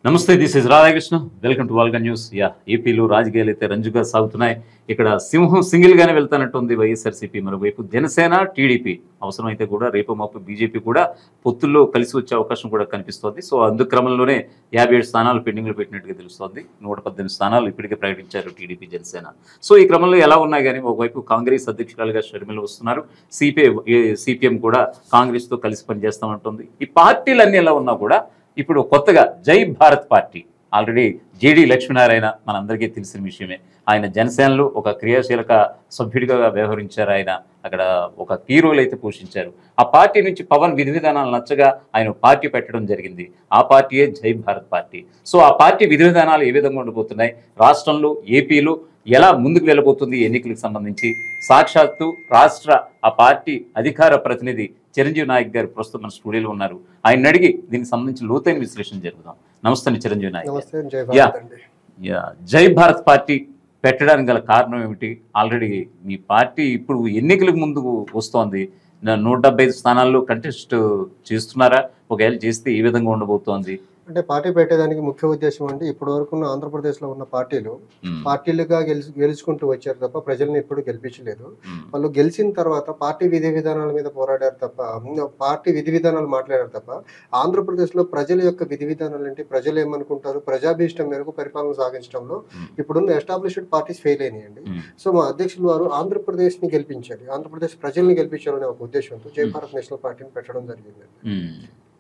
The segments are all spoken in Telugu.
నమస్తే this is Radhakrishna welcome to Volga news yeah ఏపీలో రాజకీయాలు అయితే రంజుగా సాగుతున్నాయి ఇక్కడ సింహం సింగిల్ గానే వెళ్తానట్టుంది వైఎస్ఆర్సీపీ మరోవైపు జనసేన టీడీపీ అవసరమైతే కూడా రేపు మాపు బీజేపీ కూడా పొత్తుల్లో కలిసి వచ్చే అవకాశం కూడా కనిపిస్తోంది సో అందు క్రమంలోనే యాభై ఏడు స్థానాలు పెండింగ్లో పెట్టినట్టుగా తెలుస్తోంది నూట పద్దెనిమిది స్థానాలు ఇప్పటికే ప్రకటించారు టీడీపీ జనసేన సో ఈ క్రమంలో ఎలా ఉన్నాయి కానీ ఒకవైపు కాంగ్రెస్ అధ్యక్షురాలుగా షర్మిల వస్తున్నారు సిపిఐ సిపిఎం కూడా కాంగ్రెస్తో కలిసి పనిచేస్తామంటుంది ఈ పార్టీలన్నీ ఎలా ఉన్నా కూడా ఇప్పుడు కొత్తగా Jai Bharat party already JD Lakshminarayana మనందరికీ తెలిసిన విషయమే ఆయన జనసేనలో ఒక క్రియాశీలక సభ్యుడిగా వ్యవహరించారు ఆయన అక్కడ ఒక కీ రోల్ అయితే పోషించారు ఆ పార్టీ నుంచి పవన్ విధి విధానాలు నచ్చగా ఆయన పార్టీ పెట్టడం జరిగింది ఆ పార్టీయే జై భారత్ పార్టీ సో ఆ పార్టీ విధి విధానాలు ఏ విధంగా ఉండబోతున్నాయి రాష్ట్రంలో ఏపీలో ఎలా ముందుకు వెళ్ళబోతుంది ఎన్నికలకు సంబంధించి సాక్షాత్తు రాష్ట్ర ఆ పార్టీ అధికార ప్రతినిధి చిరంజీవి నాయక్ గారు ప్రస్తుతం మన స్టూడియోలో ఉన్నారు ఆయన అడిగి దీనికి సంబంధించి లోతైన విశ్లేషణ జరుగుదాం నమస్తే అండి చిరంజీవి నాయక్ గారు. నమస్తే జై యా. భారత్ అండి యా, జై భారత్ పార్టీ పెట్టడానికి గల కారణం ఏమిటి ఆల్రెడీ మీ పార్టీ ఇప్పుడు ఎన్నికలకు ముందు వస్తోంది నా- నూట డెబ్బై ఐదు స్థానాల్లో కంటెస్ట్ చేస్తున్నారా ఒకవేళ చేస్తే ఏ విధంగా ఉండబోతోంది అంటే పార్టీ పెట్టేదానికి ముఖ్య ఉద్దేశం అంటే ఇప్పటి వరకు ఉన్న ఆంధ్రప్రదేశ్ లో ఉన్న పార్టీలు మ్మ్. పార్టీలుగా గెలుచు గెలుచుకుంటూ వచ్చారు తప్ప ప్రజల్ని ఎప్పుడు గెలిపించలేదు మ్మ్. వాళ్ళు గెలిచిన తర్వాత పార్టీ విధి విధానాల మీద పోరాడారు తప్ప ఉమ్, పార్టీ విధి విధానాలు మాట్లాడారు తప్ప ఆంధ్రప్రదేశ్ లో ప్రజల యొక్క విధి విధానాలు ఏంటి ప్రజలు ఏమనుకుంటారు ప్రజాభీష్టం మేరకు పరిపాలన సాగించడంలో మ్మ్. ఇప్పుడున్న ఎస్టాబ్లిష్డ్ పార్టీస్ ఫెయిల్ అయినాయండి మ్మ్. సో మా అధ్యక్షులు వారు ఆంధ్రప్రదేశ్ ని గెలిపించాలి ఆంధ్రప్రదేశ్ ప్రజల్ని గెలిపించాలనే ఒక ఉద్దేశంతో జై భారత్ నేషనల్ పార్టీని పెట్టడం జరిగింది మ్మ్.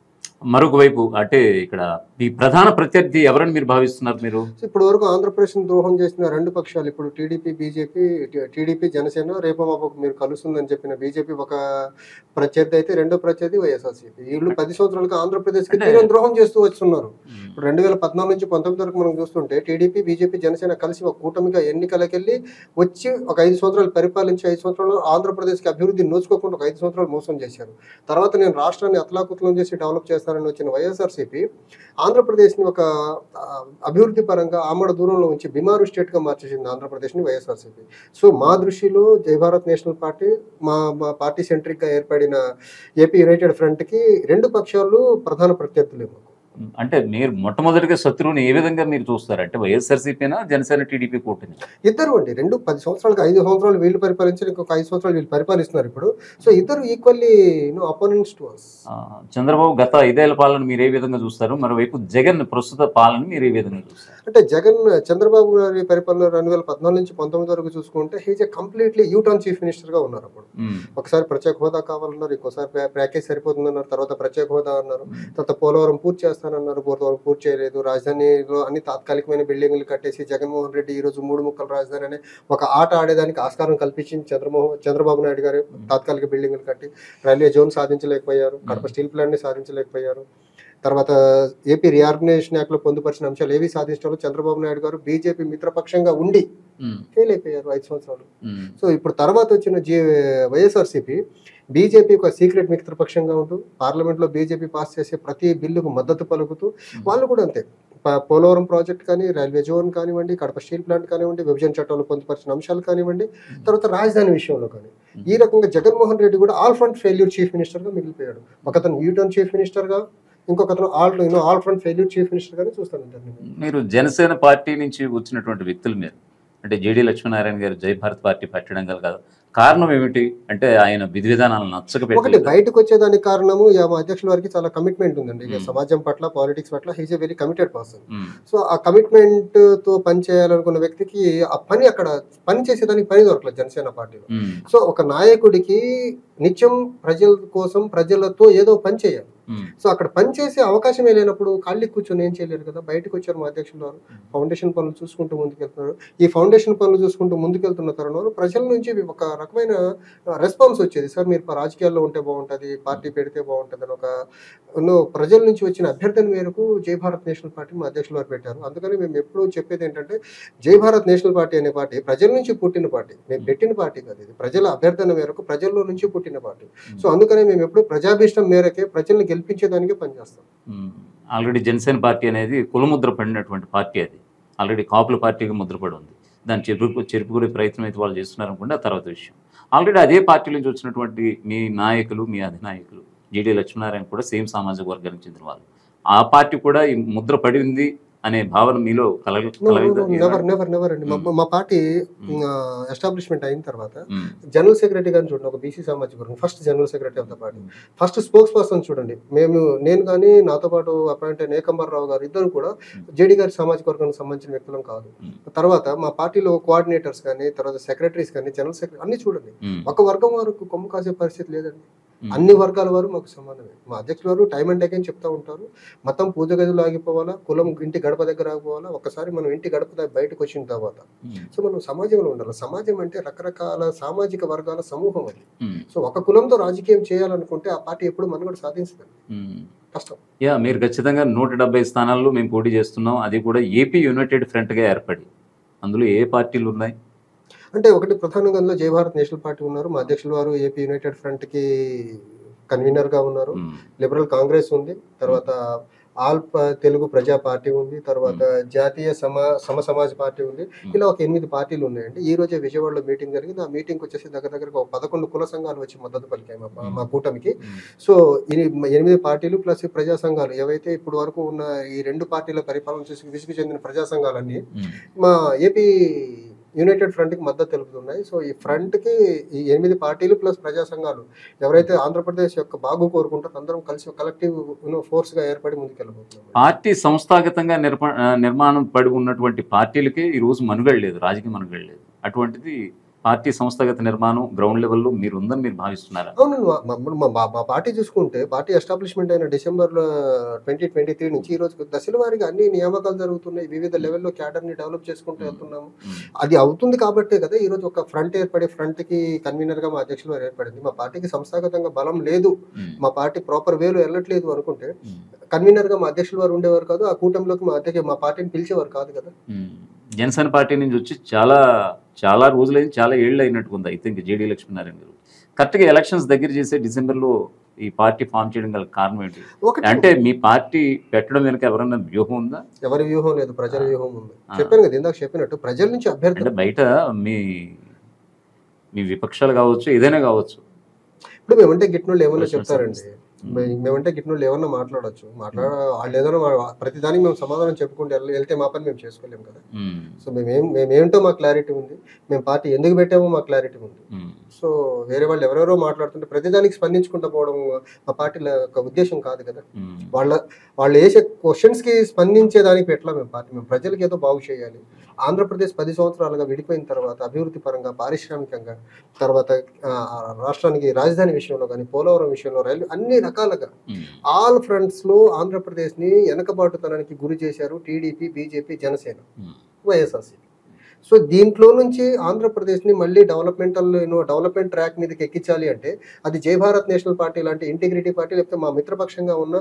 మరొక వైపు అంటే ఇక్కడ ఈ ప్రధాన ప్రత్యర్థి ఎవరని మీరు భావిస్తున్నారు మీరు సో ఇప్పటి వరకు ఆంధ్రప్రదేశ్ ద్రోహం చేసిన రెండు పక్షాలు ఇప్పుడు టీడీపీ బీజేపీ టీడీపీ జనసేన రేపు మాపు మీరు కలుస్తుందని చెప్పిన బీజేపీ ఒక ప్రత్యర్థి అయితే రెండో ప్రత్యర్థి వైఎస్ఆర్సీపీ వీళ్ళు పది సంవత్సరాలుగా ఆంధ్రప్రదేశ్ కి అంటే- తీవ్ర ద్రోహం చేస్తూ వస్తున్నారు మ్మ్. ఇప్పుడు రెండు వేల పద్నాలుగు నుంచి పంతొమ్మిది వరకు మనం చూస్తుంటే టీడీపీ బీజేపీ జనసేన కలిసి ఒక కూటమిగా ఎన్నికలకెళ్ళి వచ్చి ఒక ఐదు సంవత్సరాలు పరిపాలించి ఐదు సంవత్సరాలు ఆంధ్రప్రదేశ్కి అభివృద్ధి నోచుకోకుండా ఒక ఐదు సంవత్సరాలు మోసం చేశారు తర్వాత నేను రాష్ట్రాన్ని అతలాకుతలం చేసి డెవలప్ చేస్తానని వచ్చిన వైఎస్ఆర్సీపీ ఆంధ్రప్రదేశ్ని ఒక ఆ, అభివృద్ధి పరంగా ఆమడ దూరంలో ఉంచి బిమారు స్టేట్గా మార్చేసింది ఆంధ్రప్రదేశ్ని వైఎస్ఆర్సీపీ సో మా దృష్టిలో జై భారత్ నేషనల్ పార్టీ మా మా పార్టీ సెంట్రిక్గా ఏర్పడిన ఏపీ యునైటెడ్ ఫ్రంట్కి రెండు పక్షాలు ప్రధాన ప్రత్యర్థులే మాకు అంటే మీరు మొట్టమొదటిగా శత్రువుని ఏ విధంగా మీరు చూస్తారు అంటే వైఎస్ఆర్సీపీనా జనసేన టీడీపీ కూటమి ఇద్దరు అండి రెండు పది సంవత్సరాలకు ఐదు సంవత్సరాలు వీళ్ళు పరిపాలించారు ఇంకొక ఐదు సంవత్సరాలు వీళ్ళు పరిపాలిస్తున్నారు ఇప్పుడు సో ఇద్దరు equally no opponents to us ఆ, చంద్రబాబు గత ఐదేళ్ల పాలన మీరు ఏ విధంగా చూస్తారు మరోవైపు జగన్ ప్రస్తుత పాలన మీరు ఏ విధంగా చూస్తారు అంటే జగన్ చంద్రబాబు గారి పరిపాలన రెండు వేల పద్నాలుగు నుంచి పంతొమ్మిది వరకు చూసుకుంటే he's a completely U turn chief minister గా ఉన్నారు అప్పుడు మ్మ్. ఒకసారి ప్రత్యేక హోదా కావాలన్నారు ఇంకోసారి ప్యా- ప్యాకేజ్ సరిపోతుందన్నారు తర్వాత ప్రత్యేక హోదా అన్నారు తర్వాత పోలవరం పూర్తి చేస్తానన్నారు పోలవరం పూర్తి చేయలేదు రాజధానిలో అన్ని తాత్కాలికమైన బిల్డింగ్లు కట్టేసి జగన్మోహన్ రెడ్డి ఈ రోజు మూడు ముక్కల రాజధాని అనే ఒక ఆట ఆడేదానికి ఆస్కారం కల్పించింది చంద్రమోహన్ చంద్రబాబు నాయుడు గారు తాత్కాలిక బిల్డింగ్లు కట్టి రైల్వే జోన్ సాధించలేకపోయారు కడప స్టీల్ ప్లాంట్ ని సాధించలేకపోయారు తర్వాత ఏపీ రీఆర్గనైజేషన్ యాక్ట్ లో పొందుపరిచిన అంశాలు ఏవి సాధించడంలో చంద్రబాబు నాయుడు గారు బీజేపీ మిత్రపక్షంగా ఉండి మ్మ్. ఫెయిల్ అయిపోయారు ఐదు సంవత్సరాలు మ్మ్. సో ఇప్పుడు తర్వాత వచ్చిన జీ వైఎస్ఆర్సీపీ బీజేపీ ఒక సీక్రెట్ మిత్రపక్షంగా ఉంటూ పార్లమెంట్లో బీజేపీ పాస్ చేసే ప్రతి బిల్లుకు మద్దతు పలుకుతూ వాళ్ళు కూడా అంతే ప- పోలవరం ప్రాజెక్ట్ కానీ రైల్వే జోన్ కానివ్వండి కడప స్టీల్ ప్లాంట్ కానివ్వండి విభజన చట్టంలో పొందుపరిచిన అంశాలు కానివ్వండి తర్వాత రాజధాని విషయంలో కానీ ఈ రకంగా జగన్మోహన్ రెడ్డి కూడా ఆల్ ఫ్రంట్ ఫెయిల్యూర్ చీఫ్ మినిస్టర్గా మిగిలిపోయాడు ఒకతను యూటర్న్ చీఫ్ మినిస్టర్గా ఇంకొకతను all you know all front failure chief మినిస్టర్గానే చూస్తాను మీరు జనసేన పార్టీ నుంచి వచ్చినటువంటి వ్యక్తులు మీరు అంటే జేడీ లక్ష్మీనారాయణ గారు జై భారత్ పార్టీ పెట్టడం గల కాదు కారణం ఏమిటి అంటే ఆయన విధి విధానాలను ఒకటి నచ్చకపోతే బయటకు వచ్చేదానికి కారణము యా మా అధ్యక్షుల వారికి చాలా కమిట్మెంట్ ఉందండి ఇక Hmm. సమాజం పట్ల పాలిటిక్స్ పట్ల he's a very committed person so ఆ కమిట్మెంట్ తో పని చేయాలనుకున్న వ్యక్తికి ఆ పని అక్కడ పని చేసేదానికి పని దొరకలేదు జనసేన పార్టీలో సో ఒక నాయకుడికి నిత్యం ప్రజల కోసం ప్రజలతో ఏదో పని చేయాలి సో అక్కడ పని చేసే అవకాశమే లేనప్పుడు ఖాళీ కూర్చొని ఏం చేయలేరు కదా బయటకు వచ్చారు మా అధ్యక్షుల వారు ఫౌండేషన్ పనులు చూసుకుంటూ ముందుకెళ్తున్నారు ఈ ఫౌండేషన్ పనులు చూసుకుంటూ ముందుకెళ్తున్న తరుణంలో ప్రజల నుంచి ఒక రకమైన రెస్పాన్స్ వచ్చేది సార్ మీరు రాజకీయాల్లో ఉంటే బాగుంటుంది పార్టీ పెడితే బాగుంటుంది అని ఒక ఎన్నో ప్రజల నుంచి వచ్చిన అభ్యర్థన మేరకు జై భారత్ నేషనల్ పార్టీ మా అధ్యక్షుల వారు పెట్టారు అందుకని మేము ఎప్పుడూ చెప్పేది ఏంటంటే జై భారత్ నేషనల్ పార్టీ అనే పార్టీ ప్రజల నుంచి పుట్టిన పార్టీ మేము పెట్టిన పార్టీ కాదు ఇది ప్రజల అభ్యర్థన మేరకు ప్రజల్లో నుంచి పుట్టిన పార్టీ సో అందుకనే మేము ఎప్పుడు ప్రజాభీష్టం మేరకే ప్రజల్ని గెలిపించేదానికి పనిచేస్తాం ఆల్రెడీ జనసేన పార్టీ అనేది కులముద్ర పడినటువంటి పార్టీ అది ఆల్రెడీ కాపుల పార్టీగా ముద్రపడి ఉంది దాన్ని చెరుపు చెరుపుకునే ప్రయత్నం అయితే వాళ్ళు చేస్తున్నారు అనుకుంటే ఆ తర్వాత విషయం ఆల్రెడీ అదే పార్టీ నుంచి వచ్చినటువంటి మీ నాయకులు మీ అధినాయకులు జీడీ లక్ష్మీనారాయణ కూడా సేమ్ సామాజిక వర్గానికి చెందిన వాళ్ళు ఆ పార్టీ కూడా ఈ ముద్ర పడింది అనే భావన మీలో కలగ కలగదా? నెవర్ నెవర్ నెవర్ అండి మా- Hmm. మా పార్టీ Hmm. ఎస్టాబ్లిష్మెంట్ అయిన తర్వాత ఉమ్, జనరల్ సెక్రటరీ గారిని చూడండి ఒక బీసీ సామాజిక వర్గం first general secretary of the party first spokesperson చూడండి మేము నేను కానీ నాతో పాటు అపాయింట్ అయిన ఏకంబర్రావు గారు ఇద్దరు కూడా జేడీ గారి సామాజిక వర్గానికి సంబంధించిన వ్యక్తులం కాదు Hmm. తర్వాత మా పార్టీలో కోఆర్డినేటర్స్ కానీ తర్వాత సెక్రటరీస్ కానీ జనరల్ సెక్రటరీ అన్ని చూడండి ఉమ్, ఒక వర్గం వరకు కొమ్ము కాసే పరిస్థితి లేదండి ఉమ్, అన్ని వర్గాల వారు మాకు సమానమే మా అధ్యక్షుల వారు టైం అండ్ అగైన్ చెప్తా ఉంటారు మతం పూజ గదిలో ఆగిపోవాలా కులం ఇంటి గడప దగ్గర ఆగిపోవాలా ఒకసారి మనం ఇంటి గడప దగ్గర బయటకు వచ్చిన తర్వాత ఉమ్, సో మనం సమాజంలో ఉండాలి సమాజం అంటే రకరకాల సామాజిక వర్గాల సమూహం అది ఉమ్, సో ఒక కులంతో రాజకీయం చేయాలనుకుంటే ఆ పార్టీ ఎప్పుడు మనగడ సాధించదు ఉమ్. కష్టం యా మీరు ఖచ్చితంగా నూట డెబ్బై స్థానాల్లో మేము పోటీ చేస్తున్నాం అది కూడా ఏపీ యునైటెడ్ ఫ్రంట్గా ఏర్పడి అందులో ఏ పార్టీలు ఉన్నాయి అంటే ఒకటి ప్రధానంగా అందులో జై భారత్ నేషనల్ పార్టీ ఉన్నారు మా అధ్యక్షుల వారు ఏపీ యునైటెడ్ ఫ్రంట్ కి కన్వీనర్ గా ఉన్నారు ఉమ్, లిబరల్ కాంగ్రెస్ ఉంది తర్వాత ఆల్ ప- తెలుగు ప్రజా పార్టీ ఉంది తర్వాత జాతీయ సమ సమ సమాజ్ పార్టీ ఉంది ఇలా ఒక ఎనిమిది పార్టీలు ఉన్నాయండి ఈ రోజే విజయవాడలో మీటింగ్ జరిగింది ఆ మీటింగ్ వచ్చేసి దగ్గర దగ్గర ఒక పదకొండు కుల సంఘాలు వచ్చి మద్దతు పలికాయి మా- మా కూటమికి ఉమ్, సో ఈ ఎనిమిది పార్టీలు ప్లస్ ఈ ప్రజా సంఘాలు ఏవైతే ఇప్పుడు వరకు ఉన్న ఈ రెండు పార్టీల పరిపాలన చూసి విసుగు చెందిన ప్రజా సంఘాలన్నీ ఉమ్, మా ఏపీ యునైటెడ్ ఫ్రంట్కి మద్దతు తెలుపుతున్నాయి సో ఈ ఫ్రంట్కి ఈ ఎనిమిది పార్టీలు ప్లస్ ప్రజా సంఘాలు ఎవరైతే ఆంధ్రప్రదేశ్ యొక్క బాగు కోరుకుంటారో అందరం కలిసి కలెక్టివ్ ఫోర్స్గా ఏర్పడి ముందుకెళ్ళబోతున్నాం పార్టీ సంస్థాగతంగా నిర్మా ఆ, నిర్మాణం పడి ఉన్నటువంటి పార్టీలకి ఈ రోజు మనుగడ లేదు రాజకీయ మనుగడ లేదు అటువంటిది పార్టీ సంస్థాగత నిర్మాణం గ్రౌండ్ లెవెల్లో మీరు ఉందని మీరు భావిస్తున్నారా అవును మా- మా- మా- మా- మా పార్టీ చూసుకుంటే పార్టీ ఎస్టాబ్లిష్మెంట్ అయిన డిసెంబర్ ట్వంటీ ట్వంటీ త్రీ నుంచి ఈ రోజు దశల వారీగా అన్ని నియామకాలు జరుగుతున్నాయి వివిధ లెవెల్లో క్యాడర్ని డెవలప్ చేసుకుంటూ వెళ్తున్నాము ఉమ్, అది అవుతుంది కాబట్టే కదా ఈ రోజు ఒక ఫ్రంట్ ఏర్పడి ఫ్రంట్ కి కన్వీనర్ గా మా అధ్యక్షులు వారు ఏర్పడింది మా పార్టీకి సంస్థాగతంగా బలం లేదు ఉమ్, మా పార్టీ ప్రాపర్ వేలో వెళ్ళట్లేదు అనుకుంటే ఉమ్, కన్వీనర్ గా మా అధ్యక్షులు వారు ఉండేవారు కాదు ఆ కూటమిలోకి మా అధ్యక్ష మా పార్టీని పిలిచేవారు కాదు కదా ఉమ్. జనసేన పార్టీ నుంచి వచ్చి చాలా చాలా రోజులైంది చాలా ఏళ్ళు అయినట్టు ఉంది ఐ థింక్ జేడీ లక్ష్మీనారాయణ గారు కరెక్ట్గా ఎలక్షన్స్ దగ్గర చేసే డిసెంబర్లో ఈ పార్టీ ఫామ్ చేయడం గల కారణం ఏంటి ఒకటి అంటే మీ పార్టీ పెట్టడం వెనుక ఎవరైనా వ్యూహం ఉందా ఎవరి వ్యూహం లేదు ప్రజల వ్యూహం ఉంది ఆ. చెప్పాను కదా ఇందాక చెప్పినట్టు ప్రజల నుంచి అభ్యర్థి అంటే బయట మీ మీ విపక్షాలు కావచ్చు ఏదైనా కావచ్చు ఇప్పుడు మేమంటే గిట్నోళ్ళు ఏమన్నా Questions చెప్తారండి మే- మేమంటే గిట్నోళ్ళు ఏమన్నా మాట్లాడొచ్చు మాట్లాడ వాళ్ళు ఏదైనా మా- ప్రతిదానికి మేము సమాధానం చెప్పుకుంటూ వెళ్ళ- వెళ్తే మా పని మేము చేసుకోలేము కదా ఉమ్, సో మేమేం మేమేంటో మా క్లారిటీ ఉంది మేము పార్టీ ఎందుకు పెట్టామో మా క్లారిటీ ఉంది ఉమ్, సో వేరే వాళ్ళు ఎవరెవరో మాట్లాడుతుంటే ప్రతిదానికి స్పందించుకుంటూ పోవడం మా పార్టీ యొక్క ఉద్దేశం కాదు కదా ఉమ్, వాళ్ళ వాళ్ళు వేసే క్వశ్చన్స్ కి స్పందించేదానికి పెట్టలా మేము పార్టీ మేము ప్రజలకు ఏదో బాగు చేయాలి ఆంధ్రప్రదేశ్ పది సంవత్సరాలుగా విడిపోయిన తర్వాత అభివృద్ధి పరంగా పారిశ్రామికంగా తర్వాత ఆ, రాష్ట్రానికి రాజధాని విషయంలో కానీ పోలవరం విషయంలో రైలు అన్ని రకాలుగా ఉమ్, ఆల్ ఫ్రంట్స్ లో ఆంధ్రప్రదేశ్ ని వెనకబాటుతనానికి గురి చేశారు TDP BJP Janasena um, YSRC so దీంట్లో నుంచి ఆంధ్రప్రదేశ్ని మళ్ళీ డెవలప్మెంటల్ డెవలప్మెంట్ ట్రాక్ మీదకి ఎక్కించాలి అంటే అది జై భారత్ నేషనల్ పార్టీ లాంటి ఇంటిగ్రిటీ పార్టీ లేకపోతే మా మిత్రపక్షంగా ఉన్న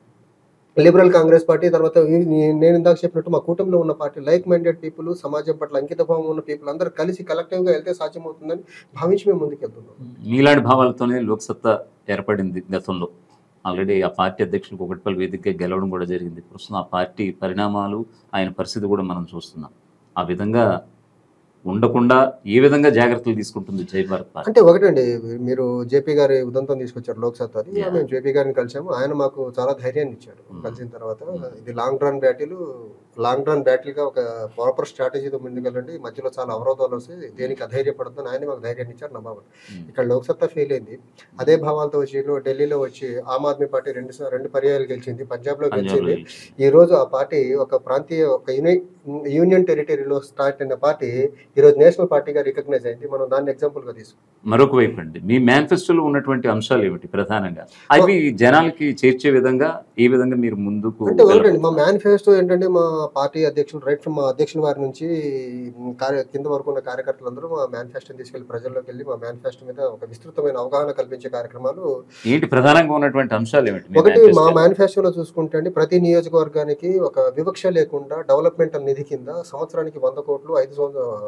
లిబరల్ కాంగ్రెస్ పార్టీ తర్వాత ఈ- నే- నేను ఇందాక చెప్పినట్టు మా కూటమిలో ఉన్న పార్టీ లైక్ మైండెడ్ పీపుల్ సమాజం పట్ల అంకిత భావం ఉన్న పీపుల్ అందరూ కలిసి కలెక్టివ్ గా వెళ్తే సాధ్యమవుతుందని భావించి మేము ముందుకెళ్తున్నాం మీలాంటి భావాలతోనే లోక్సత్తా ఏర్పడింది గతంలో ఆల్రెడీ ఆ పార్టీ అధ్యక్షులకు ఒకటిపల్లి వేదికగా గెలవడం కూడా జరిగింది ప్రస్తుతం ఆ పార్టీ పరిణామాలు ఆయన పరిస్థితి కూడా మనం చూస్తున్నాం ఆ విధంగా ఉండకుండా ఏ విధంగా జాగ్రత్తలు తీసుకుంటుంది జై భారత్ పార్టీ అంటే ఒకటండి మీరు జేపీ గారి ఉదంతం తీసుకొచ్చారు లోక్సత్తా అది Yeah. మేము జేపీ గారిని కలిసాము ఆయన మాకు చాలా ధైర్యాన్ని ఇచ్చాడు Hmm. కలిసిన తర్వాత ఇది long run battle long run battle గా ఒక ప్రాపర్ స్ట్రాటజీతో ముందుకెళ్ళండి ఈ మధ్యలో చాలా అవరోధాలు వస్తాయి దేనికి అధైర్యపడుతుంది ఆయన మాకు ధైర్యాన్ని ఇచ్చారు నా భావన ఇక్కడ లోక్సత్తా ఫెయిల్ అయింది అదే భావాలతో వచ్చి ఇల్లు ఢిల్లీలో వచ్చి ఆమ్ ఆద్మీ పార్టీ రెండు సా- రెండు పర్యాయాలు గెలిచింది పంజాబ్ లో పంజాబ్లో గెలిచింది ఈ రోజు ఆ పార్టీ ఒక ప్రాంతీయ ఒక యూని- యూనియన్ టెరిటరీలో స్టార్ట్ అయిన పార్టీ ఈ రోజు నేషనల్ పార్టీగా రికగ్నైజ్ అయింది మనం దాన్ని ఎగ్జాంపుల్ గా తీసుకుంటాం మరొక వైపు అండి మీ మేనిఫెస్టోలో ఉన్నటువంటి అంశాలు ఏమిటి ప్రధానంగా అవి జనాలకి చేర్చే విధంగా ఏ విధంగా మీరు ముందుకు అంటే ఒకటండి మా వెళ్ళబోతున్నారు? మేనిఫెస్టో ఏంటంటే మా పార్టీ అధ్యక్షులు రైట్ ఫ్రమ్ మా అధ్యక్షుల వారి నుంచి మ్, కార్య కింద వరకు ఉన్న కార్యకర్తలందరూ మా మేనిఫెస్టోని తీసుకెళ్లి ప్రజల్లోకి వెళ్ళి మా మేనిఫెస్టో మీద ఒక విస్తృతమైన అవగాహన కల్పించే కార్యక్రమాలు ఏంటి ప్రధానంగా ఉన్నటువంటి అంశాలు ఏమిటి మీ ఒకటి మా manifesto? మేనిఫెస్టోలో చూసుకుంటే అండి ప్రతి నియోజకవర్గానికి ఒక వివక్ష లేకుండా డెవలప్మెంట్ నిధి కింద సంవత్సరానికి వంద కోట్లు ఐదు సంవత్సరం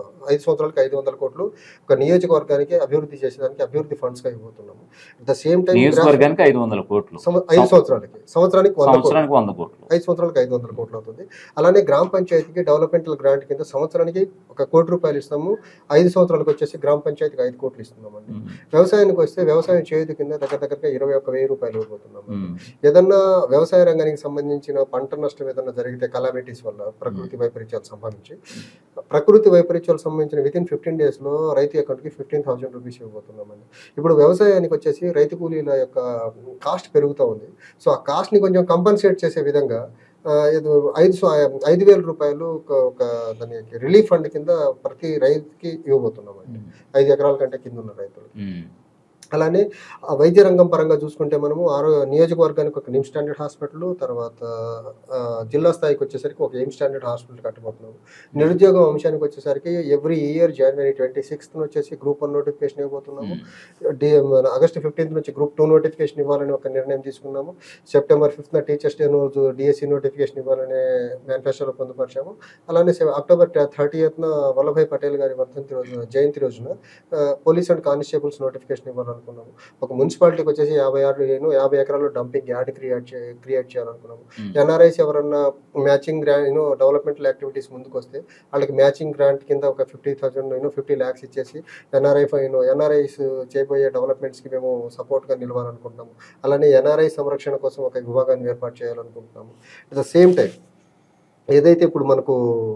ఐదు సంవత్సరాలకి ఐదు వందల కోట్లు ఒక నియోజకవర్గానికి అభివృద్ధి చేసేదానికి అభివృద్ధి ఫండ్స్ గా ఇవ్వబోతున్నాము అట్ ద సేమ్ టైం నియోజకవర్గానికి ఐదు వందల కోట్లు ఐదు సంవత్సరాలకి సంవత్సరానికి వంద కోట్లు సంవత్సరానికి వంద కోట్లు ఐదు సంవత్సరాలకు ఐదు వందల కోట్లు అవుతుంది అలానే గ్రామ పంచాయతీకి డెవలప్మెంటల్ గ్రాంట్ కింద సంవత్సరానికి ఒక కోటి రూపాయలు ఇస్తాము ఐదు సంవత్సరాలకు వచ్చేసి గ్రామ పంచాయతీకి ఐదు కోట్లు ఇస్తున్నామండి ఉమ్, వ్యవసాయానికి వస్తే వ్యవసాయం చేతి కింద దగ్గర దగ్గరగా ఇరవై ఒక్క వెయ్యి రూపాయలు ఇవ్వబోతున్నాము ఉమ్, ఏదన్నా వ్యవసాయ రంగానికి సంబంధించిన పంట నష్టం ఏదన్నా జరిగితే కలామిటీస్ వల్ల ప్రకృతి వైపరీత్యాలు సంభవించి ప్రకృతి వైపరీత్యాలు సంబంధించిన విత్ ఇన్ ఫిఫ్టీన్ డేస్ లో రైతు అకౌంట్ కి ఫిఫ్టీన్ థౌసండ్ రూపీస్ ఇవ్వబోతున్నామండి ఇప్పుడు వ్యవసాయానికి వచ్చేసి రైతు కూలీల యొక్క కాస్ట్ పెరుగుతూ ఉంది సో ఆ కాస్ట్ ని కొంచెం కంపన్సేట్ చేసే విధంగా ఆ, ఇది ఐదు స- ఐదు వేల రూపాయలు ఒక ఒక దానికి రిలీఫ్ ఫండ్ కింద ప్రతి రైతుకి ఇవ్వబోతున్నామండి ఉమ్, ఐదు ఎకరాల కంటే కింద ఉన్న రైతులు ఉమ్, అలానే ఆ వైద్య రంగం పరంగా చూసుకుంటే మనము ఆరో నియోజకవర్గానికి ఒక నిమ్ స్టాండర్డ్ హాస్పిటల్ తర్వాత ఆ, జిల్లా స్థాయికి వచ్చేసరికి ఒక ఎయిమ్ స్టాండర్డ్ హాస్పిటల్ కట్టబోతున్నాము నిరుద్యోగం అంశానికి వచ్చేసరికి ఎవ్రీ ఇయర్ జనవరి ట్వంటీ సిక్స్త్ వచ్చేసి గ్రూప్ వన్ నోటిఫికేషన్ ఇవ్వబోతున్నాము ఉమ్, డి- మన ఆగస్టు ఫిఫ్టీన్త్ నుంచి గ్రూప్ టూ నోటిఫికేషన్ ఇవ్వాలని ఒక నిర్ణయం తీసుకున్నాము సెప్టెంబర్ ఫిఫ్త్ టీచర్స్ డే రోజు డిఎస్సి నోటిఫికేషన్ ఇవ్వాలనే మేనిఫెస్టోలో పొందుపరిచాము అలానే సెవ- అక్టోబర్ థర్టీ ఎయిత్న వల్లభాయ్ పటేల్ గారి వర్ధంతి రోజున జయంతి రోజున ఆ, పోలీస్ అండ్ కానిస్టేబుల్స్ నోటిఫికేషన్ ఇవ్వాలనుకున్నాము ఒక మున్సిపాలిటీకి వచ్చేసి యాభై ఆరు నేను యాభై ఎకరాల్లో డంపింగ్ యార్డ్ క్రియేట్ చే క్రియేట్ చేయాలనుకున్నాము ఉమ్, ఎన్ఆర్ఐస్ ఎవరన్నా matching grant you know developmental activities ముందుకు వస్తే వాళ్ళకి మ్యాచింగ్ గ్రాంట్ కింద ఒక fifty thousand you know fifty lakhs ఇచ్చేసి ఎన్ఆర్ఐ యూనో ఎన్ఆర్ఐస్ చేయబోయే డెవలప్మెంట్స్కి మేము సపోర్ట్గా నిలవాలనుకుంటున్నాము అలానే ఎన్ఆర్ఐ సంరక్షణ కోసం ఒక విభాగాన్ని ఏర్పాటు చేయాలనుకుంటున్నాము అట్ ద సేమ్ టైం ఏదైతే ఇప్పుడు మనకు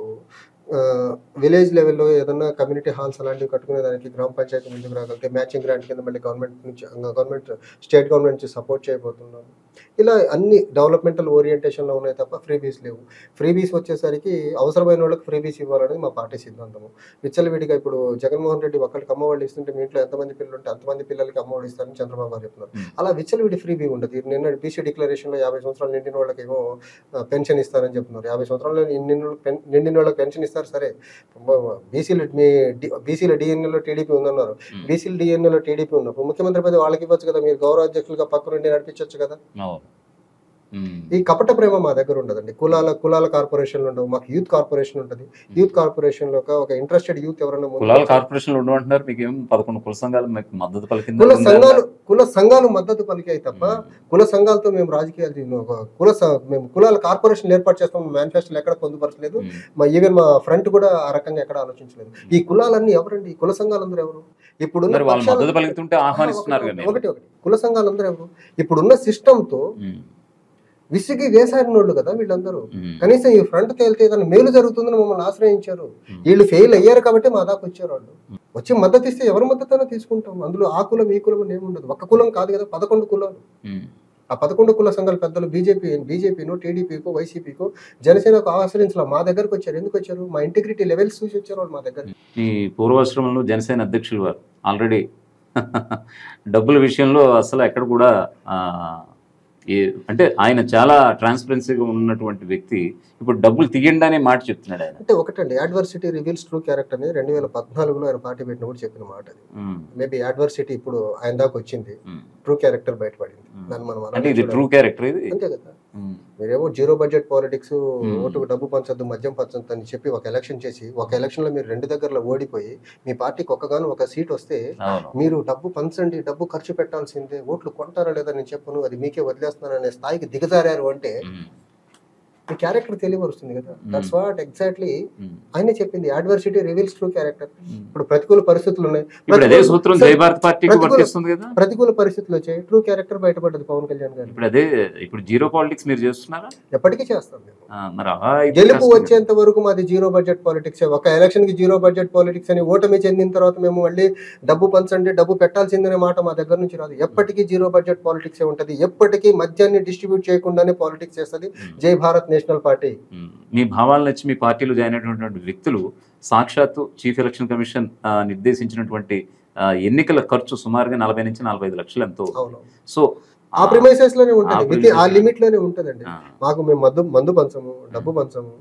విలేజ్ లెవెల్లో ఏదన్నా కమ్యూనిటీ హాల్స్ అలాంటివి కట్టుకునే దానికి గ్రామ పంచాయతీ ముందుకు రాగలిగితే మ్యాచింగ్ గ్రాంట్ కింద మళ్ళీ గవర్నమెంట్ నుంచి గవర్నమెంట్ స్టేట్ గవర్నమెంట్ నుంచి సపోర్ట్ చేయబోతున్నాము ఇలా అన్ని డెవలప్మెంటల్ ఓరియంటేషన్లో ఉన్నాయి తప్ప ఫ్రీబీస్ లేవు ఫ్రీబీస్ వచ్చేసరికి అవసరమైన వాళ్ళకి ఫ్రీబీస్ ఇవ్వాలనేది మా పార్టీ సిద్ధాంతము విచ్చలవిడిగా ఇప్పుడు జగన్మోహన్ రెడ్డి ఒక్కరికి అమ్మఒడి ఇస్తుంటే మీ ఇంట్లో ఎంతమంది పిల్లలు ఉంటే అంతమంది పిల్లలకి అమ్మఒడి ఇస్తారని చంద్రబాబు గారు చెప్తున్నారు Hmm. అలా విచ్చలవిడి ఫ్రీబీ ఉండదు ఇది నిన్న బీసీ డిక్లరేషన్లో యాభై సంవత్సరాలు నిండిన వాళ్ళకి ఏమో పెన్షన్ ఇస్తారని చెప్తున్నారు యాభై సంవత్సరాలు నిండిన వాళ్ళకి పెన్- నిండిన వాళ్ళకి పెన్షన్ ఇస్తారు సరే బీసీలు మీ బీసీల డిఎన్ఏలో టీడీపీ ఉందన్నారు ఉమ్, బీసీల డిఎన్ఏలో టీడీపీ ఉన్నప్పుడు ముఖ్యమంత్రి పదవి వాళ్ళకి ఇవ్వచ్చు కదా మీరు గౌరవ అధ్యక్షులుగా పక్క నుండి నడిపించవచ్చు కదా అవును. ఉమ్, ఈ కపట ప్రేమ మా దగ్గర ఉండదండి కులాల కులాల కార్పొరేషన్లు ఉండవు మాకు యూత్ కార్పొరేషన్ ఉంటుంది యూత్ కార్పొరేషన్ లో ఒక ఇంట్రెస్టెడ్ యూత్ ఎవరైనా ముందుకు కులాల వచ్చి- కార్పొరేషన్లు ఉండమంటున్నారు మీకు ఏం పదకొండు కుల సంఘాలు మీకు మద్దతు పలికిందా కుల ఉందా? సంఘాలు కుల సంఘాలు మద్దతు పలికాయి తప్ప ఉమ్, కుల సంఘాలతో మేము రాజకీయాలు చేయను. ఒక కుల స- మేము కులాల కార్పొరేషన్ ఏర్పాటు చేస్తాం మేనిఫెస్టోలు ఎక్కడ పొందుపరచలేదు ఉమ్, మా ఈవెన్ మా ఫ్రంట్ కూడా ఆ రకంగా ఎక్కడ ఆలోచించలేదు ఈ కులాలన్నీ ఎవరండి ఈ కుల సంఘాలందరూ ఎవరు ఇప్పుడున్న మరి వాళ్ళు పక్షాలు- మద్దతు పలుకుతుంటే ఆహ్వానిస్తున్నారు ఒకటి కదా ఒకటి ఒకటి కుల సంఘాలందరూ ఎవరు ఇప్పుడున్న సిస్టమ్ తో ఉమ్, విసిగి వేసారినోళ్ళు కదా వీళ్ళందరూ ఉమ్, కనీసం ఈ ఫ్రంట్ తేలితే ఏదైనా మేలు జరుగుతుందని మమ్మల్ని ఆశ్రయించారు ఉమ్. వీళ్ళు ఫెయిల్ అయ్యారు కాబట్టి మా దాకా వచ్చారు వాళ్ళు వచ్చి మద్దతు ఇస్తే ఎవరి మద్దతు తీసుకుంటాం అందులో ఆ కులం ఈ కులం అని ఏముండదు ఒక కులం కాదు కదా పదకొండు కులాలు ఉమ్. ఆ పదకొండు కుల సంఘాల పెద్దలు బీజేపీ బీజేపీను టీడీపీకో వైసీపీకో జనసేనకు ఆశ్రయించాల మా దగ్గరకు వచ్చారు ఎందుకు వచ్చారు మా ఇంటిగ్రిటీ లెవెల్స్ చూసి వచ్చారు వాళ్ళు మా దగ్గర ఈ పూర్వాశ్రమంలో జనసేన అధ్యక్షులు వారు ఆల్రెడీ డబ్బుల విషయంలో అసలు ఎక్కడ కూడా ఆ, ఏ అంటే ఆయన చాలా ట్రాన్స్పరెన్సీగా ఉన్నటువంటి వ్యక్తి ఇప్పుడు డబ్బులు తీయండి అనే మాట చెప్తున్నాడు ఆయన అంటే ఒకటండి అడ్వర్సిటీ రివీల్స్ ట్రూ క్యారెక్టర్ అని రెండు వేల పద్నాలుగులో ఆయన పార్టీ పెట్టినప్పుడు చెప్పిన మాట అది ఉమ్, మేబీ అడ్వర్సిటీ ఇప్పుడు ఆయన దాకా వచ్చింది ఉమ్, ట్రూ క్యారెక్టర్ బయటపడింది ఉమ్. దాన్ని మనం అంటే అలాగే ఇది చూడాలి. ట్రూ క్యారెక్టర్ ఇది అంతే కదా ఉమ్, మీరేమో జీరో బడ్జెట్ పాలిటిక్స్ Hmm. ఓటుకు డబ్బు పంచొద్దు మద్యం పంచొద్దు అని చెప్పి ఒక ఎలక్షన్ చేసి ఒక ఎలక్షన్ లో మీరు రెండు దగ్గరలో ఓడిపోయి మీ పార్టీకి ఒక్కగాను ఒక సీట్ వస్తే అవును మీరు డబ్బు పంచండి డబ్బు ఖర్చు పెట్టాల్సిందే ఓట్లు కొంటారా లేదా నేను చెప్పను అది మీకే వదిలేస్తున్నాను అనే స్థాయికి దిగజారారు అంటే ఉమ్, మీ క్యారెక్టర్ తెలియవరుస్తుంది కదా దట్స్ వాట్ ఎగ్జాక్ట్లీ ఉమ్, ఆయనే చెప్పింది adversity reveals true character um. ఇప్పుడు ప్రతికూల పరిస్థితులు ఉన్నాయి ఇప్పుడు అదే ప్రతికూల- సూత్రం సరే, జై భారత్ పార్టీకి ప్రతికూల- వర్తిస్తుంది కదా ప్రతికూల పరిస్థితులు వచ్చాయి ట్రూ క్యారెక్టర్ బయటపడ్డది పవన్ కళ్యాణ్ గారు ఇప్పుడు అదే ఇప్పుడు జీరో పాలిటిక్స్ మీరు చేస్తున్నారా ఎప్పటికీ చేస్తాం మేము ఆ, మరి అలా అయితే గెలుపు కష్టం కదా. వచ్చేంత వరకు మాది జీరో బడ్జెట్ పాలిటిక్స్ ఒక ఎలక్షన్ కి జీరో బడ్జెట్ పాలిటిక్స్ అని ఓటమి చెందిన తర్వాత మేము మళ్ళీ డబ్బు పంచండి డబ్బు పెట్టాల్సిందనే మాట మా దగ్గర నుంచి రాదు ఎప్పటికీ జీరో బడ్జెట్ పాలిటిక్స్ ఉంటది ఎప్పటికీ మద్యాన్ని డిస్ట్రిబ్యూట్ చేయకుండానే పాలిటిక్స్ చేస్తుంది um. Jai Bharat national party um. మీ భావాలు నచ్చి మీ పార్టీలో జాయిన్ అయినటువంటి వ్యక్తులు సాక్షాత్తు చీఫ్ ఎలక్షన్ కమిషన్ ఆ, నిర్దేశించినటువంటి ఆ, ఎన్నికల ఖర్చు సుమారుగా నలభై నుంచి నలభై ఐదు లక్షలు ఎంతో అవును సో ఆ ప్రిమైసెస్ లోనే ఉంటది ఆ విత్ ఆ premises లిమిట్ లోనే ఉంటదండి ఆ, మాకు మేము మందు మందు పంచము డబ్బు పంచము ఉమ్,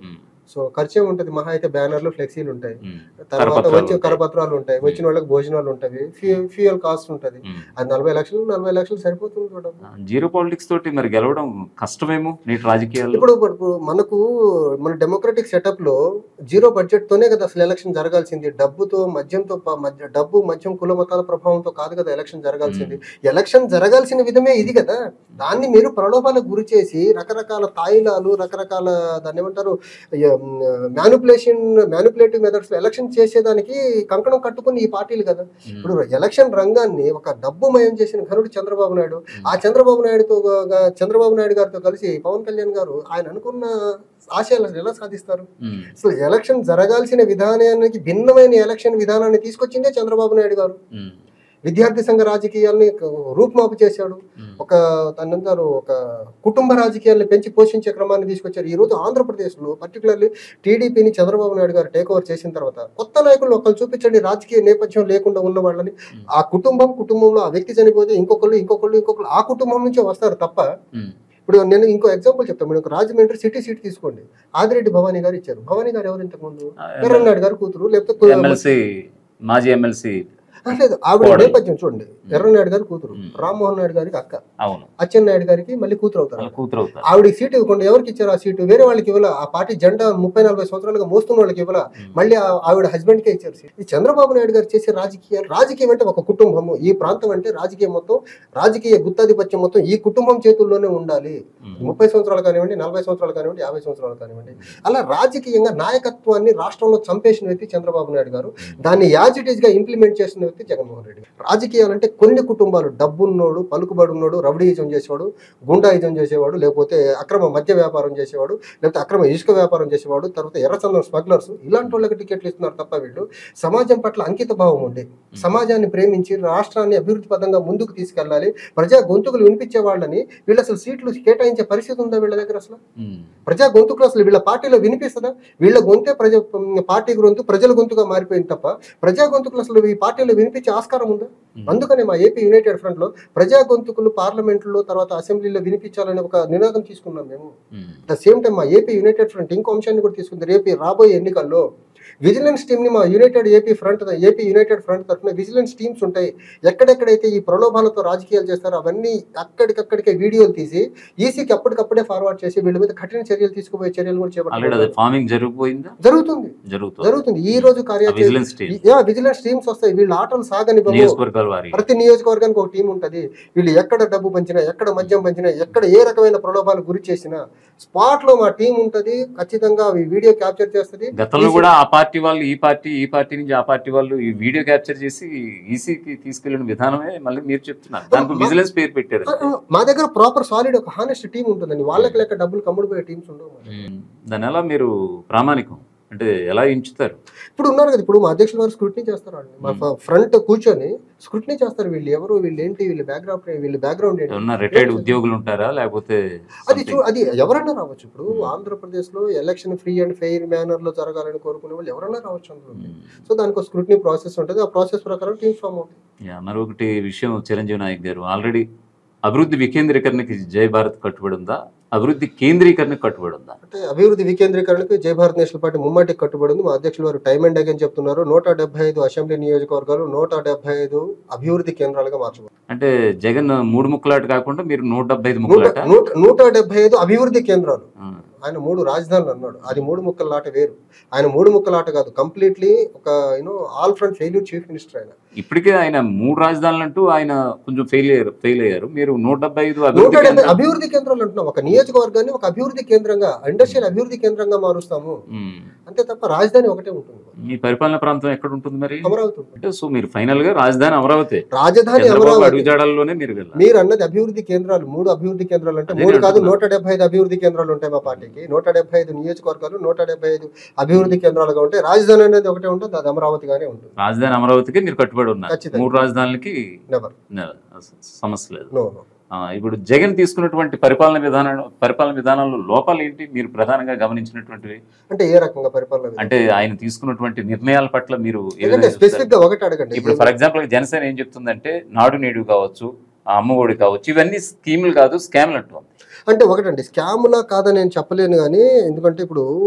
సో ఖర్చే ఉంటుంది మహా అయితే బ్యానర్లు ఫ్లెక్సీలు ఉంటాయి ఉమ్, తర్వాత కరపత్రాలు వచ్చే ఉంటాయి. కరపత్రాలు ఉంటాయి వచ్చిన వాళ్ళకి భోజనాలు ఉంటాయి ఫ్యూయల్ కాస్ట్ ఉంటుంది ఉమ్. అది నలభై లక్షలు నలభై లక్షలు సరిపోతుంది చూడమ్మా జీరో పాలిటిక్స్ తోటి మరి గెలవడం కష్టమేమో నేటి రాజకీయాల్లో ఇప్పుడు ఇప్పుడు మనకు మన డెమోక్రటిక్ సెటప్ లో జీరో బడ్జెట్ తోనే కదా అసలు ఎలక్షన్ జరగాల్సింది డబ్బుతో మద్యంతో ప- మద్య డబ్బు మద్యం కుల మతాల ప్రభావంతో కాదు కదా ఎలక్షన్ జరగాల్సింది ఎలక్షన్ జరగాల్సిన విధమే ఇది కదా దాన్ని మీరు ప్రలోభాలకు గురి చేసి రకరకాల తాయిలాలు రకరకాల దాన్ని ఏమంటారు మ్యానుపులేషన్ మ్యానుపులేటివ్ మెథడ్స్ లో ఎలక్షన్ చేసేదానికి కంకణం కట్టుకుని ఈ పార్టీలు కదా ఉమ్, ఇప్పుడు ఎలక్షన్ రంగాన్ని ఒక డబ్బు మయం చేసిన ఘనుడు చంద్రబాబు నాయుడు ఆ చంద్రబాబు నాయుడుతో గా- చంద్రబాబు నాయుడు గారితో కలిసి పవన్ కళ్యాణ్ గారు ఆయన అనుకున్న ఆశయాలు అసలు ఎలా సాధిస్తారు ఉమ్, అసలు ఎలక్షన్ జరగాల్సిన విధానానికి భిన్నమైన ఎలక్షన్ విధానాన్ని తీసుకొచ్చిందే చంద్రబాబు నాయుడు గారు ఉమ్, విద్యార్థి సంఘ రాజకీయాల్ని రూపుమాపు చేశాడు ఉమ్, ఒక తనంటారు ఒక కుటుంబ రాజకీయాల్ని పెంచి పోషించే క్రమాన్ని తీసుకొచ్చారు ఈ రోజు ఆంధ్రప్రదేశ్లో పర్టికులర్లీ టీడీపీని చంద్రబాబు నాయుడు గారు టేక్ ఓవర్ చేసిన తర్వాత కొత్త నాయకులు ఒకళ్ళు చూపించండి రాజకీయ నేపథ్యం లేకుండా ఉన్న వాళ్ళని ఆ కుటుంబం కుటుంబంలో ఆ వ్యక్తి చనిపోతే ఇంకొకళ్ళు ఇంకొకళ్ళు ఇంకొకళ్ళు ఆ కుటుంబం నుంచే వస్తారు తప్ప ఉమ్, ఇప్పుడు నేను ఇంకో ఎగ్జాంపుల్ చెప్తాను మీరు ఒక రాజమండ్రి సిటీ సీట్ తీసుకోండి ఆదిరెడ్డి భవానీ గారు ఇచ్చారు భవానీ గారు ఎవరు ఇంతకు ముందు ఎర్రన్నాయుడు గారు కూతురు లేకపోతే ఎమ్మెల్సీ మాజీ ఎమ్మెల్సీ ఆ, లేదు ఆవిడ కోడలు. నేపథ్యం చూడండి ఎర్రనాయుడు గారు కూతురు ఉమ్. రామ్మోహన్ నాయుడు గారికి అక్క అవును అచ్చెన్నాయుడు గారికి మళ్ళీ కూతురు అవుతారు వాళ్ళ కూతురు అవుతారు ఆవిడకి సీటు ఇవ్వకుండా ఎవరికి ఇచ్చారు ఆ సీటు వేరే వాళ్ళకి ఇవ్వాల ఆ పార్టీ జెండా ముప్పై నలభై సంవత్సరాలుగా మోస్తున్న వాళ్ళకి ఇవ్వాల ఉమ్, మళ్ళీ ఆ- ఆవిడ హస్బెండ్ కే ఇచ్చారు సీట్ ఈ చంద్రబాబు నాయుడు గారు చేసే రాజకీయాలు రాజకీయం అంటే ఒక కుటుంబము ఈ ప్రాంతం అంటే రాజకీయం మొత్తం రాజకీయ గుత్తాధిపత్యం మొత్తం ఈ కుటుంబం చేతుల్లోనే ఉండాలి ఉమ్, ముప్పై సంవత్సరాలు కానివ్వండి నలభై సంవత్సరాలు కానివ్వండి యాభై సంవత్సరాలు కానివ్వండి అలా రాజకీయంగా నాయకత్వాన్ని రాష్ట్రంలో చంపేసిన వ్యక్తి చంద్రబాబు నాయుడు గారు దాన్ని యాజ్ ఇట్ ఈస్ గా ఇంప్లిమెంట్ చేసిన వ్యక్తి జగన్మోహన్ రెడ్డి గారు. రాజకీయాలంటే కొన్ని కుటుంబాలు డబ్బున్నోడు పలుకుబడి ఉన్నోడు రౌడీయిజం చేసేవాడు గుండాయిజం చేసేవాడు లేకపోతే అక్రమ మద్య వ్యాపారం చేసేవాడు లేకపోతే అక్రమ ఇసుక వ్యాపారం చేసేవాడు తర్వాత ఎర్రచందనం స్మగ్లర్స్ ఇలాంటి వాళ్ళకి టికెట్లు ఇస్తున్నారు తప్ప వీళ్ళు సమాజం పట్ల అంకిత భావం ఉండి సమాజాన్ని ప్రేమించి రాష్ట్రాన్ని అభివృద్ధి పదంగా ముందుకు తీసుకెళ్ళాలి ప్రజా గొంతుకులు వినిపించే వాళ్ళని వీళ్ళు అసలు సీట్లు కేటాయించే పరిస్థితి ఉందా వీళ్ళ దగ్గర అసలు ఉమ్, ప్రజా గొంతుకులు అసలు వీళ్ళ పార్టీలో వినిపిస్తుందా వీళ్ళ గొంతే ప్రజ పార్టీ గొంతు ప్రజల గొంతుగా మారిపోయింది తప్ప ప్రజా గొంతుకులు అసలు ఈ పార్టీలో వినిపించే ఆస్కారం ఉందా ఉమ్, అందుకనే మా ఏపీ యునైటెడ్ ఫ్రంట్ లో ప్రజా గొంతుకులు పార్లమెంట్లో తర్వాత అసెంబ్లీలో వినిపించాలనే ఒక నినాదం తీసుకున్నాం మేము ఉమ్, ద సేమ్ టైం మా ఏపీ యునైటెడ్ ఫ్రంట్ ఇంకో అంశాన్ని కూడా తీసుకుంది రేపు రాబోయే ఎన్నికల్లో విజిలెన్స్ టీమ్ ని మా united AP front AP united front తరఫున విజిలెన్స్ టీమ్స్ ఉంటాయి ఎక్కడెక్కడైతే ఈ ప్రలోభాలతో రాజకీయాలు చేస్తారో అవన్నీ అక్కడికక్కడికే వీడియోలు తీసి ఈసీకి అప్పటికప్పుడే ఫార్వర్డ్ చేసి వీళ్ళ మీద కఠిన చర్యలు తీసుకుపోయే చర్యలు కూడా ఆల్రెడీ అది చేపట్టారు ఫార్మింగ్ జరిగిపోయిందా జరుగుతుంది జరుగుతుంది జరుగుతుంది ఈ రోజు కార్యాచరణ vigilance team yeah vigilance teams వస్తాయి వీళ్ళ ఆటలు సాగనివ్వము నియోజకవర్గాల వారి ప్రతి నియోజకవర్గానికి ఒక టీం ఉంటది వీళ్ళు ఎక్కడ డబ్బు పంచినా ఎక్కడ మద్యం పంచినా ఎక్కడ ఏ రకమైన ప్రలోభాలకు గురి చేసినా స్పాట్ లో మా టీం ఉంటది ఖచ్చితంగా అవి వీడియో క్యాప్చర్ చేస్తది గతంలో కూడా ఆ పార్టీ వాళ్ళు ఈ పార్టీ ఈ పార్టీ నుంచి ఆ పార్టీ వాళ్ళు ఈ వీడియో క్యాప్చర్ చేసి ఈసీకి తీసుకెళ్లిన విధానమే మళ్ళీ మీరు చెప్తున్నారు దానికి విజిలెన్స్ పేరు పెట్టారు ఆ, ఆ, మా దగ్గర ప్రాపర్ సాలిడ్ ఒక హానెస్ట్ టీం ఉంటుందండి వాళ్ళకి లెక్క డబ్బులు కమ్ముడు పోయే టీమ్స్ ఉండవు మా దగ్గర. ఉమ్, దాని ఎలా మీరు ప్రామాణికం అంటే ఎలా ఎంచుతారు ఇప్పుడు ఉన్నారు కదా ఇప్పుడు మా అధ్యక్షుల వారు స్క్రూటినీ చేస్తారు అండి మా ఫ్రంట్ కూర్చొని స్క్రూటినీ చేస్తారు వీళ్ళు ఎవరు వీళ్ళు ఏంటి వీళ్ళ బ్యాక్గ్రౌండ్ వీళ్ళ బ్యాక్గ్రౌండ్ ఏంటి ఏమన్నా రిటైర్డ్ ఉద్యోగులు ఉంటారా లేకపోతే అది చూ something? అది ఎవరన్నా రావచ్చు ఇప్పుడు Hmm. ఆంధ్రప్రదేశ్ లో election free and fair manner లో జరగాలని కోరుకునే వాళ్ళు ఎవరన్నా రావచ్చు అందులో ఉమ్, సో దానికి ఒక స్క్రూటినీ ప్రాసెస్ ఉంటుంది ఆ ప్రాసెస్ ప్రకారం టీమ్ ఫామ్ అవుతుంది యా, మరొకటి విషయం చిరంజీవి నాయక్ గారు ఆల్రెడీ అభివృద్ధి వికేంద్రీకరణకి జై భారత్ కట్టుబడి ఉందా అభివృద్ధి కేంద్రీకరణకు కట్టుబడి ఉందా అంటే అభివృద్ధి వికేంద్రీకరణకు జై భారత్ నేషనల్ పార్టీ ముమ్మాటికి కట్టుబడి ఉంది మా అధ్యక్షులు వారు టైమ్ అండ్ అగైన్ చెప్తున్నారు నూట డెబ్బై ఐదు అసెంబ్లీ నియోజకవర్గాలు నూట డెబ్బై ఐదు అభివృద్ధి కేంద్రాలుగా మార్చబోతున్నారు అంటే జగన్ మూడు ముక్కలాట కాకుండా మీరు నూట డెబ్బై ఐదు నూట ముక్కలాట నూట- నూట డెబ్బై ఐదు అభివృద్ధి కేంద్రాలు ఆ, ఆయన మూడు రాజధానులు అన్నాడు అది మూడు ముక్కల ఆట వేరు ఆయన మూడు ముక్కల ఆట కాదు కంప్లీట్లీ ఒక you know all front failure chief minister ఆయన ఇప్పటికే ఆయన మూడు రాజధానులు అంటూ ఆయన కొంచెం ఫెయిల్ అయ్యారు ఫెయిల్ అయ్యారు మీరు నూట డెబ్బై ఐదు నూట అభివృద్ధి డెబ్బై కేంద్రాలు- అభివృద్ధి కేంద్రాలు అంటున్నాం ఒక నియోజకవర్గాన్ని ఒక అభివృద్ధి కేంద్రంగా ఇండస్ట్రియల్ అభివృద్ధి కేంద్రంగా మారుస్తాము ఉమ్, అంతే తప్ప రాజధాని ఒకటే ఉంటుంది మీ పరిపాలన ప్రాంతం ఎక్కడ ఉంటుంది మరి అమరావతి ఉంటుంది అంటే సో మీరు ఫైనల్ గా రాజధాని అమరావతి రాజధాని చంద్రబాబు అమరావతి అడుగుజాడల్లోనే మీరు వెళ్ళాలి మీరు అన్నది అభివృద్ధి కేంద్రాలు మూడు అభివృద్ధి కేంద్రాలు అంటే అదే మూడు కాదు అంటున్నా. నూట డెబ్బై ఐదు అభివృద్ధి కేంద్రాలు ఉంటాయి మా పార్టీకి నూట డెబ్బై ఐదు నియోజకవర్గాలు నూట డెబ్బై ఐదు అభివృద్ధి కేంద్రాలుగా ఉంటాయి రాజధాని అనేది ఒకటే ఉంటుంది అది అమరావతిగానే ఉంటుంది రాజధాని అమరావతికి మీరు కట్టుబడి ఉన్నారు ఖచ్చితంగా. మూడు రాజధానులకి నెవర్ న- సమస్య లేదు నో నో ఆ, ఇప్పుడు జగన్ తీసుకున్నటువంటి పరిపాలన విధానం పరిపాలన విధానంలో లోపాలు ఏంటి మీరు ప్రధానంగా గమనించినటువంటివి అంటే ఏ రకంగా పరిపాలన విధానం? అంటే ఆయన తీసుకున్నటువంటి నిర్ణయాల పట్ల మీరు ఏ ఎందుకంటే విధంగా చూస్తారు? స్పెసిఫిక్ గా ఒకటి అడగండి ఇప్పుడు ఫర్ ఎగ్జాంపుల్ జనసేన ఏం చెప్తుందంటే నాడు నేడు కావచ్చు ఆ అమ్మఒడి కావచ్చు ఇవన్నీ స్కీములు కాదు స్కామ్లు అంటుంది అంటే ఒకటండి స్కాములా కాదని నేను చెప్పలేను కానీ ఎందుకంటే ఇప్పుడు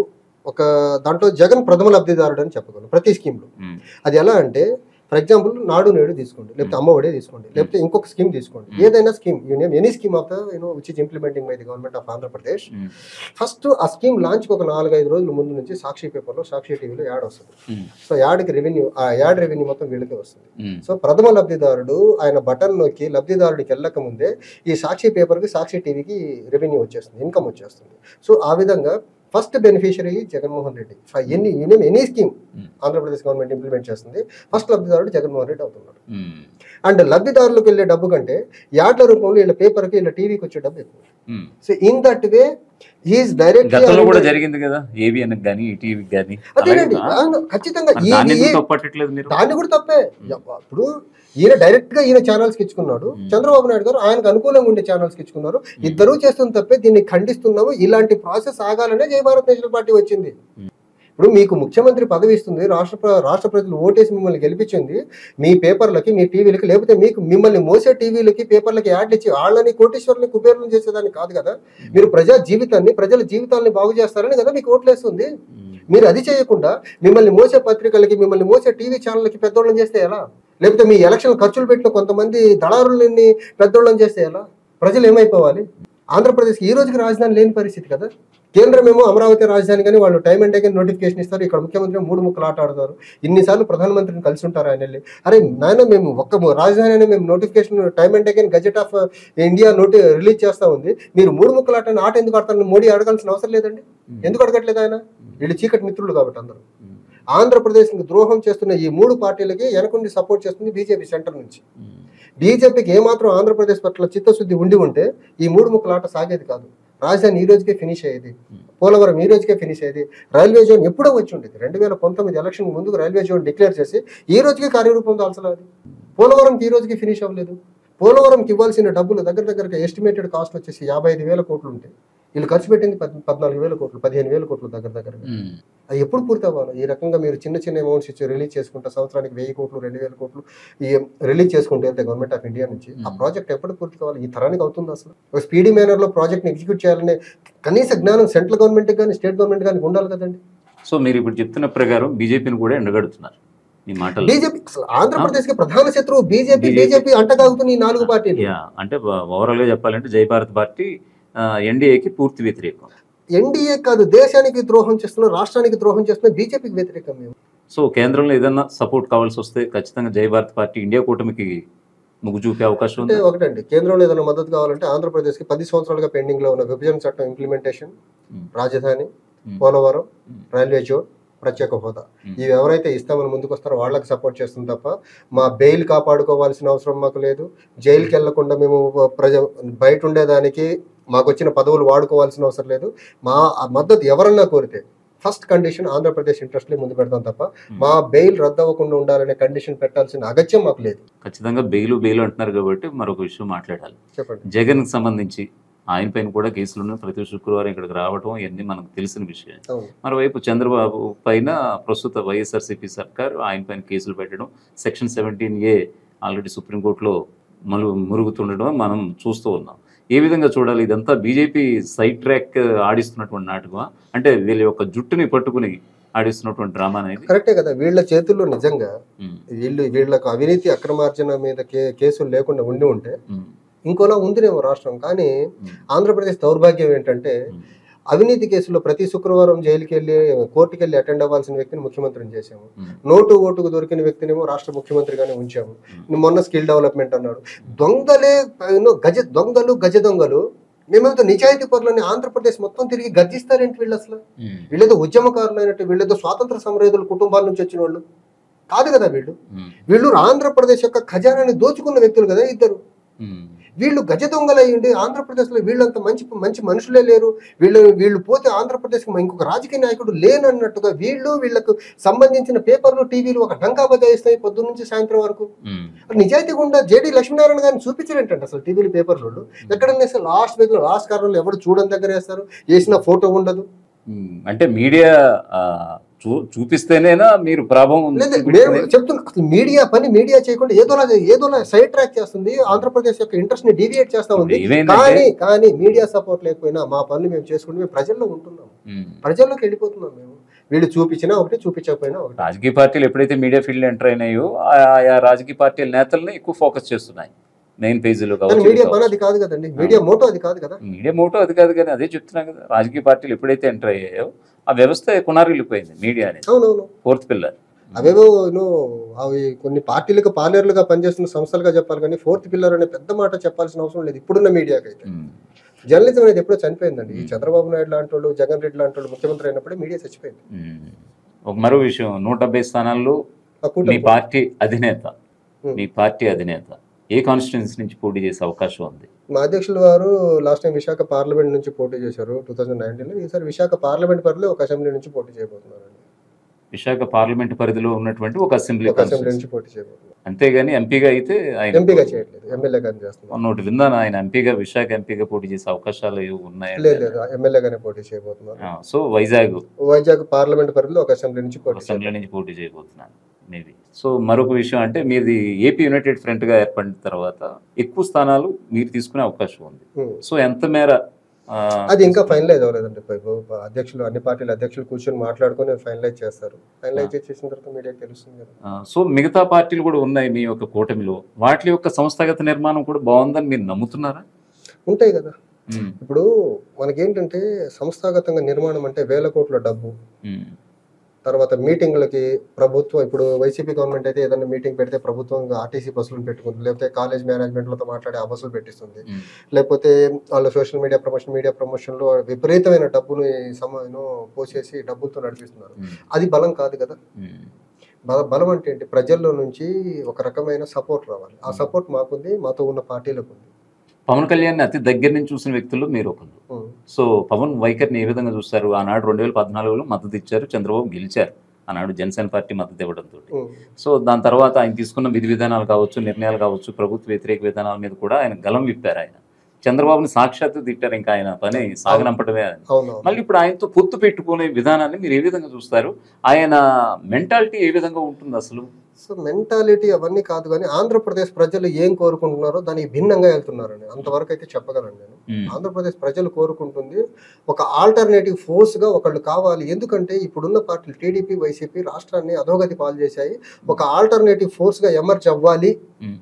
ఒక దాంట్లో జగన్ ప్రథమ లబ్ధిదారుడు అని చెప్పగలను ప్రతి స్కీమ్లో ఉమ్, అది ఎలా అంటే ఫర్ ఎగ్జాంపుల్ నాడు నేడు తీసుకోండి లేకపోతే అమ్మఒడే తీసుకోండి లేకపోతే ఇంకొక స్కీమ్ తీసుకోండి Hmm. ఏదైనా scheme you name any scheme of the you know which is implementing by the government of Andhra Pradesh um, first ఆ స్కీమ్ లాంచ్ ఒక నాలుగైదు రోజుల ముందు నుంచి సాక్షి పేపర్లో సాక్షి టీవీలో యాడ్ వస్తుంది ఉమ్, సో యాడ్కి రెవెన్యూ ఆ యాడ్ రెవెన్యూ మొత్తం వీళ్ళకే వస్తుంది ఉమ్, సో ప్రథమ లబ్ధిదారుడు ఆయన బటన్ నొక్కి లబ్ధిదారుడికి వెళ్ళక ముందే ఈ సాక్షి పేపర్కి సాక్షి టీవీకి రెవెన్యూ వచ్చేస్తుంది ఇన్కమ్ వచ్చేస్తుంది సో ఆ విధంగా ఫస్ట్ బెనిఫిషియరీ జగన్మోహన్ రెడ్డి ఫ- ఎన్ని యూనియం any scheme Hmm. Andhra Pradesh government implement చేస్తుంది ఫస్ట్ లబ్ధిదారుడు జగన్మోహన్ రెడ్డి అవుతున్నాడు ఉమ్, అండ్ లబ్ధిదారులకు వెళ్ళే డబ్బు కంటే యాడ్ల రూపంలో వీళ్ళ పేపర్కి వీళ్ళ టీవీకి వచ్చే డబ్బు ఎక్కువ um. So in that way he is direct గతంలో కూడా జరిగింది కదా ఏబిఎన్ కానీ ఈటీవీకి కానీ అదేనండి అవును, ఖచ్చితంగా ఈ- దాన్ని ఈ- ఎందుకు తప్పట్లేదు మీరు దాన్ని కూడా తప్పే ఇప్పుడు ఈయన డైరెక్ట్ గా ఈయన ఛానల్స్ కి ఇచ్చుకున్నాడు Hmm. చంద్రబాబు నాయుడు గారు ఆయనకు అనుకూలంగా ఉండే ఛానల్స్ కి ఇచ్చుకున్నారు ఇద్దరూ చేస్తున్న తప్పే దీన్ని ఖండిస్తున్నాము ఇలాంటి ప్రాసెస్ ఆగాలనే జై భారత్ నేషనల్ పార్టీ వచ్చింది Hmm. ఇప్పుడు మీకు ముఖ్యమంత్రి పదవి ఇస్తుంది రాష్ట్ర ప్ర- రాష్ట్ర ప్రజలు ఓటేసి మిమ్మల్ని గెలిపించింది మీ పేపర్లకి మీ టీవీలకి లేకపోతే మీకు మిమ్మల్ని మోసే టీవీలకి పేపర్లకి యాడ్లు ఇచ్చి వాళ్ళని కోటీశ్వరుని కుబేరులను చేసేదాన్ని కాదు కదా మీరు ప్రజా జీవితాన్ని ప్రజల జీవితాన్ని బాగు చేస్తారని కదా మీకు ఓట్లేస్తుంది ఉమ్, మీరు అది చేయకుండా మిమ్మల్ని మోసే పత్రికలకి మిమ్మల్ని మోసే టీవీ ఛానళ్ళకి పెద్దోళ్ళని చేస్తే ఎలా లేకపోతే మీ ఎలక్షన్ ఖర్చులు పెట్టిన కొంతమంది దళారులని పెద్దోళ్ళని చేస్తే ఎలా ప్రజలు ఏమైపోవాలి ఆంధ్రప్రదేశ్కి ఈ రోజుకి రాజధాని లేని పరిస్థితి కదా కేంద్రం ఏమో అమరావతి రాజధాని కానీ వాళ్ళు టైం అండ్ అగైన్ నోటిఫికేషన్ ఇస్తారు ఇక్కడ ముఖ్యమంత్రి మూడు ముక్కలు ఆట ఆడతారు ఇన్నిసార్లు ప్రధానమంత్రిని కలిసి ఉంటారు ఆయన వెళ్ళి అరే నాయన మేము ఒక్క ము- రాజధాని అనే మేము notification time and again gazette of India నోటి రిలీజ్ చేస్తా ఉంది మీరు మూడు ముక్కలు ఆట ఆట ఎందుకు ఆడతారని మోడీ అడగాల్సిన అవసరం లేదండి ఉమ్, ఎందుకు అడగట్లేదు ఆయన వీళ్ళు చీకటి మిత్రులు కాబట్టి అందరూ ఉమ్, ఆంధ్రప్రదేశ్కి ద్రోహం చేస్తున్న ఈ మూడు పార్టీలకి వెనకుండి సపోర్ట్ చేస్తుంది బీజేపీ సెంటర్ నుంచి ఉమ్, బీజేపీకి ఏమాత్రం ఆంధ్రప్రదేశ్ పట్ల చిత్తశుద్ధి ఉండి ఉంటే ఈ మూడు ముక్కలాట సాగేది కాదు రాజధాని ఈ రోజుకే ఫినిష్ అయ్యేది పోలవరం ఈ రోజుకే ఫినిష్ అయ్యేది రైల్వే జోన్ ఎప్పుడో వచ్చి ఉండేది రెండు వేల పంతొమ్మిది ఎలక్షన్ ముందుకు రైల్వే జోన్ డిక్లేర్ చేసి ఈ రోజుకి కార్యరూపం దాల్చలేదు పోలవరంకి ఈ రోజుకి ఫినిష్ అవ్వలేదు పోలవరంకి ఇవ్వాల్సిన డబ్బులు దగ్గర దగ్గరగా ఎస్టిమేటెడ్ కాస్ట్ వచ్చేసి యాభై ఐదు వేల కోట్లు ఉంటాయి వీళ్ళు ఖర్చు పెట్టింది పద్- పద్నాలుగు వేల కోట్లు పదిహేను వేల కోట్లు దగ్గర దగ్గరగా ఉమ్, అది ఎప్పుడు పూర్తి అవ్వాలి ఈ రకంగా మీరు చిన్న చిన్న అమౌంట్స్ ఇచ్చి రిలీజ్ చేసుకుంటే సంవత్సరానికి వెయ్యి కోట్లు రెండు వేల కోట్లు ఈ రిలీజ్ చేసుకుంటే వెళ్తే గవర్నమెంట్ ఆఫ్ ఇండియా నుంచి ఆ Hmm. ప్రాజెక్ట్ ఎప్పుడు పూర్తి కావాలి ఈ తరానికి అవుతుంది అసలు ఒక స్పీడీ మేనర్ లో ప్రాజెక్ట్ ఎగ్జిక్యూట్ చేయాలనే కనీస జ్ఞానం సెంట్రల్ గవర్నమెంట్ కానీ స్టేట్ గవర్నమెంట్ కానీ ఉండాలి కదండి సో మీరు ఇప్పుడు చెప్తున్న ప్రకారం బీజేపీని కూడా ఎండగడుతున్నారు మీ మాటలు బీజేపీ అసలు ఆంధ్రప్రదేశ్ కి ప్రధాన శత్రువు బీజేపీ BJP. బీజేపీ అంటగాగుతున్న ఈ నాలుగు పార్టీలు యా అంటే ఓవరాల్ గా చెప్పాలంటే జై భారత్ పార్టీ ఎన్డీఏకి పూర్తి వ్యతిరేకం ఎన్డీఏ కాదు దేశానికి ద్రోహం చేస్తున్న రాష్ట్రానికి ద్రోహం చేస్తున్న బీజేపీకి వ్యతిరేకం మేము సో కేంద్రంలో ఏదన్నా సపోర్ట్ కావాల్సి వస్తే ఖచ్చితంగా జై భారత్ పార్టీ ఇండియా కూటమికి మొగ్గు చూపే అవకాశం అంటే ఉంది ఒకటండి కేంద్రంలో ఏదైనా మద్దతు కావాలంటే ఆంధ్రప్రదేశ్కి పది సంవత్సరాలుగా పెండింగ్ లో ఉన్న విభజన చట్టం ఇంప్లిమెంటేషన్ ఉమ్, రాజధాని um, Polavaram um, railway zone ప్రత్యేక హోదా ఉమ్. ఇవి ఎవరైతే ఇస్తామని ముందుకు వస్తారో వాళ్ళకి సపోర్ట్ చేస్తుంది తప్ప మా బెయిల్ కాపాడుకోవాల్సిన అవసరం మాకు లేదు జైలుకి వెళ్లకుండా మేము ప్రజ బయట ఉండేదానికి మాకు వచ్చిన పదవులు వాడుకోవాల్సిన అవసరం లేదు మా ఆ మద్దతు ఎవరన్నా కోరితే ఫస్ట్ కండిషన్ ఆంధ్రప్రదేశ్ ఇంట్రెస్ట్లే ముందు పెడతాం తప్ప మా బెయిల్ రద్దు అవ్వకుండా ఉండాలనే కండిషన్ పెట్టాల్సిన అగత్యం మాకు లేదు ఖచ్చితంగా బెయిలు బెయిలు అంటున్నారు కాబట్టి మరొక విషయం మాట్లాడాలి చెప్పండి జగన్ కి సంబంధించి ఆయన పైన కూడా కేసులు ఉన్నాయి ప్రతి శుక్రవారం ఇక్కడికి రావడం ఇవన్నీ మనకు తెలిసిన విషయం అవును మరోవైపు చంద్రబాబు పైన ప్రస్తుత వైఎస్ఆర్సీపీ సర్కార్ ఆయన పైన కేసులు పెట్టడం సెక్షన్ సెవెంటీన్ ఏ ఆల్రెడీ సుప్రీంకోర్టులో మలు మురుగుతుండడం మనం చూస్తూ ఉన్నాం ఏ విధంగా చూడాలి ఇదంతా బీజేపీ సైడ్ ట్రాక్ ఆడిస్తున్నటువంటి నాటకమా అంటే వీళ్ళ యొక్క జుట్టుని పట్టుకుని ఆడిస్తున్నటువంటి డ్రామా అనేది కరెక్టే కదా వీళ్ళ చేతుల్లో నిజంగా ఉమ్, వీళ్ళు వీళ్ళకు అవినీతి అక్రమార్జన మీద కే- కేసులు లేకుండా ఉండి ఉంటే ఉమ్, ఇంకోలా ఉందినేమో రాష్ట్రం కానీ ఉమ్, ఆంధ్రప్రదేశ్ దౌర్భాగ్యం ఏంటంటే ఉమ్, అవినీతి కేసులో ప్రతి శుక్రవారం జైలుకి వెళ్ళి కోర్టుకి వెళ్ళి అటెండ్ అవ్వాల్సిన వ్యక్తిని ముఖ్యమంత్రిని చేశాము ఉమ్, నోటు ఓటుకు దొరికిన వ్యక్తినేమో రాష్ట్ర ముఖ్యమంత్రిగానే ఉంచాము ఉమ్. మొన్న స్కిల్ డెవలప్మెంట్ అన్నాడు దొంగలే you know, గజ దొంగలు గజ దొంగలు మేమేదో నిజాయితీ పరులని ఆంధ్రప్రదేశ్ మొత్తం తిరిగి గర్జిస్తారేంటి వీళ్ళు అసలు ఉమ్, వీళ్ళేదో ఉద్యమకారులు అయినట్టు వీళ్ళేదో స్వాతంత్ర సమరయోధుల కుటుంబాల నుంచి వచ్చిన వాళ్ళు కాదు కదా వీళ్ళు ఉమ్, వీళ్ళు ఆంధ్రప్రదేశ్ యొక్క ఖజానాన్ని దోచుకున్న వ్యక్తులు కదా ఇద్దరు ఉమ్, వీళ్ళు గజ దొంగలు అయ్యండి ఆంధ్రప్రదేశ్లో వీళ్ళంత మంచి మంచి మనుషులే లేరు వీళ్ళు వీళ్ళు పోతే ఆంధ్రప్రదేశ్కి ఇంకొక రాజకీయ నాయకుడు లేనన్నట్టుగా వీళ్ళు వీళ్ళకు సంబంధించిన పేపర్లు టీవీలు ఒక డంకా బజాయిస్తాయి పొద్దున్న నుంచి సాయంత్రం వరకు ఉమ్, నిజాయితీ గుండా జేడి లక్ష్మీనారాయణ గారిని చూపించారంటండి అసలు టీవీలు పేపర్లు ఎక్కడన్నా అసలు లాస్ట్ పేజ్ లో లాస్ట్ కారణంలో ఎవరు చూడని దగ్గర వేస్తారు వేసిన ఫోటో ఉండదు ఉమ్, అంటే మీడియా ఆ, చూ చూపిస్తేనేనా మీరు ప్రభావం లేదు నేను చూపించేది? చెప్తున్నా అసలు మీడియా పని మీడియా చేయకుండా ఏదోలా ఏదోలా సైడ్ ట్రాక్ చేస్తుంది ఆంధ్రప్రదేశ్ యొక్క ఇంట్రెస్ట్ ని డీవియేట్ చేస్తా ఉంది ఏమైందంటే కానీ కానీ మీడియా సపోర్ట్ లేకపోయినా మా పనులు మేము చేసుకుంటే మేము ప్రజల్లో ఉంటున్నాం ఉమ్, ప్రజల్లోకి వెళ్ళిపోతున్నాం మేము వీళ్ళు చూపించినా ఒకటి చూపించకపోయినా ఒకటి రాజకీయ పార్టీలు ఎప్పుడైతే మీడియా ఫీల్డ్ ఎంటర్ అయినాయో ఆ- ఆయా రాజకీయ పార్టీల నేతల్ని ఎక్కువ ఫోకస్ చేస్తున్నాయి మెయిన్ పేజీలో కానీ కావచ్చు మీడియా ఇది పని కావచ్చు. అది కాదు కదండి మీడియా మోటో అది కాదు కదా మీడియా మోటో అది కాదు కానీ అదే చెప్తున్నా కదా రాజకీయ పార్టీలు ఎప్పుడైతే ఎంటర్ అయ్యాయో ఆ వ్యవస్థ కొనారిల్లిపోయింది మీడియా అనేది అవునవును ఫోర్త్ పిల్లర్ అవేవో ను అవి కొన్ని పార్టీలకు పాలేరులుగా పనిచేస్తున్న సంస్థలుగా చెప్పాలి కానీ ఫోర్త్ పిల్లర్ అనే పెద్ద మాట చెప్పాల్సిన అవసరం లేదు ఇప్పుడున్న మీడియాకి అయితే జర్నలిజం అనేది ఎప్పుడో చనిపోయిందండి ఈ చంద్రబాబు నాయుడు లాంటి వాళ్ళు జగన్ రెడ్డి లాంటి వాళ్ళు ముఖ్యమంత్రి అయినప్పుడే మీడియా చచ్చిపోయింది ఒక మరో విషయం నూట డెబ్బై స్థానాల్లో ఆ కూటమి మీ పార్టీ అధినేత Hmm. మీ పార్టీ అధినేత ఏ కాన్స్టిట్యున్సీ నుంచి పోటీ చేసే అవకాశం ఉంది మా అధ్యక్షులు వారు లాస్ట్ టైం విశాఖ పార్లమెంట్ నుంచి పోటీ చేశారు టూ థౌజండ్ నైన్టీన్ లో ఈసారి విశాఖ పార్లమెంట్ పరిధిలో ఒక అసెంబ్లీ నుంచి పోటీ చేయబోతున్నారండి విశాఖ పార్లమెంట్ పరిధిలో ఉన్నటువంటి ఒక అసెంబ్లీ ఒక అసెంబ్లీ కాన్స్టిట్యున్సీ నుంచి పోటీ చేయబోతున్నారు అంతేగాని ఎంపీగా అయితే ఆయన ఎంపీగా చేయట్లేదు ఎమ్మెల్యేగానే చేస్తున్నారు మొన్న ఒకటి విన్నాను ఆయన ఎంపీగా విశాఖ ఎంపీగా పోటీ చేసే అవకాశాలు ఏవో ఉన్నాయండి లేదు లేదు ఎమ్మెల్యేగానే పోటీ చేయబోతున్నారు ఆ, సో వైజాగ్ వైజాగ్ పార్లమెంట్ పరిధిలో ఒక అసెంబ్లీ నుంచి పోటీ అసెంబ్లీ నుంచి పోటీ చేయబోతున్నాను మేబీ సో మరొక విషయం అంటే మీది ఏపీ యునైటెడ్ ఫ్రంట్ గా ఏర్పడిన తర్వాత ఎక్కువ స్థానాలు మీరు తీసుకునే అవకాశం ఉంది చేయబోతున్నారు. సో ఎంత మేర ఆ, అది ఇంకా ఫైనలైజ్ అవ్వలేదండి పైపు అధ్యక్షులు అన్ని పార్టీల అధ్యక్షులు కూర్చొని మాట్లాడుకొని ఫైనలైజ్ చేస్తారు ఫైనలైజ్ చేసిన తర్వాత మీడియాకి తెలుస్తుంది కదా ఆ, సో మిగతా పార్టీలు కూడా ఉన్నాయి మీ యొక్క కూటమిలో వాటి యొక్క సంస్థాగత నిర్మాణం కూడా బాగుందని మీరు నమ్ముతున్నారా ఉంటాయి కదా ఉమ్, ఇప్పుడు మనకేంటంటే సంస్థాగతంగా నిర్మాణం అంటే వేల కోట్ల డబ్బు ఉమ్, తర్వాత మీటింగ్లకి ప్రభుత్వం ఇప్పుడు వైసీపీ గవర్నమెంట్ అయితే ఏదైనా మీటింగ్ పెడితే ప్రభుత్వం ఆర్టీసీ బస్సులను పెట్టుకుంది లేకపోతే కాలేజ్ మేనేజ్మెంట్లతో మాట్లాడి ఆ బస్సులు పెట్టిస్తుంది ఉమ్, లేకపోతే వాళ్ళ సోషల్ మీడియా ప్రమోషన్ మీడియా ప్రమోషన్లో విపరీతమైన డబ్బుని సమను పోసేసి డబ్బులతో నడిపిస్తున్నారు ఉమ్, అది బలం కాదు కదా ఉమ్, బల- బలం అంటే ఏంటి ప్రజల్లో నుంచి ఒక రకమైన సపోర్ట్ రావాలి ఆ సపోర్ట్ మాకుంది మాతో ఉన్న పార్టీలకు ఉంది పవన్ కళ్యాణ్ అతి దగ్గర నుంచి చూసిన వ్యక్తుల్లో మీరు ఒకరు ఉం. సో పవన్ వైఖరిని ఏ విధంగా చూస్తారు ఆనాడు రెండు వేల పద్నాలుగులో మద్దతు ఇచ్చారు చంద్రబాబు గెలిచారు ఆనాడు జనసేన పార్టీ మద్దతు ఇవ్వడంతో ఉం. సో దాని తర్వాత ఆయన తీసుకున్న విధి విధానాలు కావచ్చు నిర్ణయాలు కావచ్చు ప్రభుత్వ వ్యతిరేక విధానాల మీద కూడా ఆయన గలం విప్పారు ఆయన చంద్రబాబుని సాక్షాత్తు తిట్టారు ఇంకా ఆయన పని సాగనంపడమే ఆయన. అవును మళ్ళీ ఇప్పుడు ఆయనతో పొత్తు పెట్టుకునే విధానాన్ని మీరు ఏ విధంగా చూస్తారు ఆయన మెంటాలిటీ ఏ విధంగా ఉంటుంది అసలు సో మెంటాలిటీ అవన్నీ కాదు కానీ ఆంధ్రప్రదేశ్ ప్రజలు ఏం కోరుకుంటున్నారో దానికి భిన్నంగా వెళ్తున్నారని అంతవరకు అయితే చెప్పగలను నేను ఉమ్, ఆంధ్రప్రదేశ్ ప్రజలు కోరుకుంటుంది ఒక ఆల్టర్నేటివ్ ఫోర్స్ గా ఒకళ్ళు కావాలి ఎందుకంటే ఇప్పుడున్న పార్టీలు టీడీపీ వైసీపీ రాష్ట్రాన్ని అధోగతి పాలు చేశాయి ఒక ఆల్టర్నేటివ్ ఫోర్స్ గా ఎమర్జ్ అవ్వాలి ఉమ్,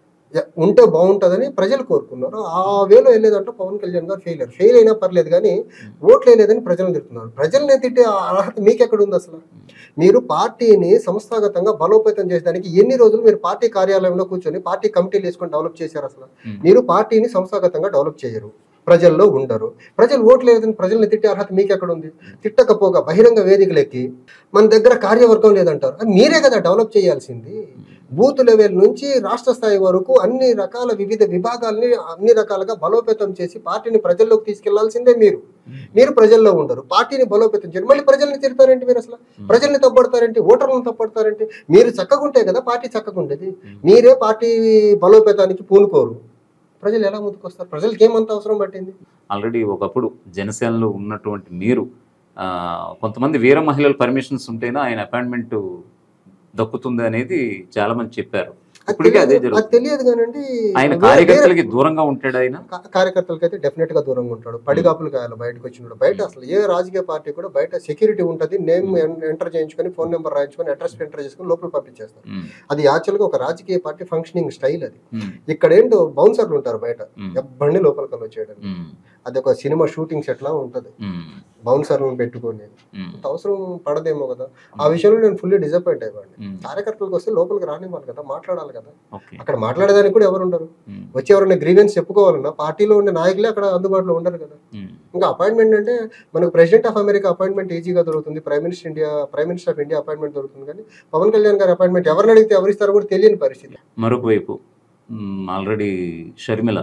ఎ- ఉంటే బాగుంటుందని ప్రజలు కోరుకున్నారు ఆ వేలో వెళ్ళేదంటే పవన్ కళ్యాణ్ గారు ఫెయిల్ ఫెయిల్ అయినా పర్లేదు కానీ ఓట్లు వేయలేదని ప్రజలను తిడుతున్నారు ప్రజల్ని తిట్టే ఆ అర్హత మీకెక్కడ ఉంది అసలు మీరు పార్టీని సంస్థాగతంగా బలోపేతం చేసడానికి ఎన్ని రోజులు మీరు పార్టీ కార్యాలయంలో కూర్చొని పార్టీ కమిటీలు వేసుకొని డెవలప్ చేశారు అసలు ఉమ్, మీరు పార్టీని సంస్థాగతంగా డెవలప్ చేయరు ప్రజల్లో ఉండరు ప్రజలు ఓట్లు లేదని ప్రజల్ని తిట్టే అర్హత మీకు ఎక్కడ ఉంది తిట్టకపోగా బహిరంగ వేదికలెక్కి మన దగ్గర కార్యవర్గం లేదంటారు అది మీరే కదా డెవలప్ చేయాల్సింది బూత్ లెవెల్ నుంచి రాష్ట్ర స్థాయి వరకు అన్ని రకాల వివిధ విభాగాల్ని అన్ని రకాలుగా బలోపేతం చేసి పార్టీని ప్రజల్లోకి తీసుకెళ్లాల్సిందే మీరు మీరు ప్రజల్లో ఉండరు పార్టీని బలోపేతం చేయండి మళ్ళీ ప్రజల్ని తిడతారేంటి మీరు అసలు ప్రజల్ని తప్పడతారేంటి ఓటర్లను తప్పడతారేంటి మీరు చక్కగుంటే కదా పార్టీ చక్కగా ఉండేది మీరే పార్టీ బలోపేతానికి పూనుకోరు ప్రజలు ఎలా ముందుకొస్తారు ప్రజలకి ఏమంత అవసరం పట్టింది ఆల్రెడీ ఒకప్పుడు జనసేనలో ఉన్నటువంటి మీరు ఆ, కొంతమంది వీర మహిళల పర్మిషన్స్ ఉంటేనే ఆయన అపాయింట్మెంట్ దక్కుతుంది అనేది చాలా మంది చెప్పారు అది ఇప్పటికే అదే తెలియదు- అది జరుగుతుంది తెలియదు కానండి ఆయన వేరే- కార్యకర్తలకి దూరంగా ఉంటాడు ఆయన కా- కార్యకర్తలకి అయితే డెఫినెట్ గా దూరంగా ఉంటాడు పడిగాపులు కాయాలి బయటకు వచ్చినాడు బయట అసలు ఏ రాజకీయ పార్టీ కూడా బయట సెక్యూరిటీ ఉంటుంది నేమ్ ఎంటర్ చేయించుకొని ఫోన్ నెంబర్ రాయించుకొని అడ్రస్ ఎంటర్ చేసుకొని లోపల పంపించేస్తారు ఉమ్, అది యాక్చువల్ గా ఒక రాజకీయ పార్టీ ఫంక్షనింగ్ స్టైల్ అది ఉమ్, ఇక్కడ ఏంటో బౌన్సర్లు ఉంటారు బయట ఉమ్, ఎవ్వండి లోపలికి అలో చేయడం ఉమ్, అది ఒక సినిమా షూటింగ్ సెట్ లా ఉంటది ఉమ్, బౌన్సర్లను పెట్టుకొని ఉమ్, అంత అవసరం పడదేమో కదా ఆ విషయంలో నేను ఫుల్లీ డిసప్పాయింట్ అయ్యాను ఉమ్, కార్యకర్తలకు వస్తే లోపలికి రానివ్వాలి కదా మాట్లాడాలి కదా ఓకే అక్కడ మాట్లాడేదానికి కూడా ఎవరు ఉండరు ఉమ్, వచ్చి ఎవరైనా గ్రీవెన్స్ చెప్పుకోవాలన్నా పార్టీలో ఉండే నాయకులే అక్కడ అందుబాటులో ఉండరు కదా ఉమ్, ఇంకా అపాయింట్మెంట్ అంటే మనకు ప్రెసిడెంట్ ఆఫ్ అమెరికా అపాయింట్మెంట్ ఈజీగా దొరుకుతుంది prime minister India prime minister of India appointment దొరుకుతుంది కానీ పవన్ కళ్యాణ్ గారి అపాయింట్మెంట్ ఎవరిని అడిగితే ఎవరిస్తారో కూడా తెలియని పరిస్థితి మరొక వైపు మ్, ఆల్రెడీ షర్మిల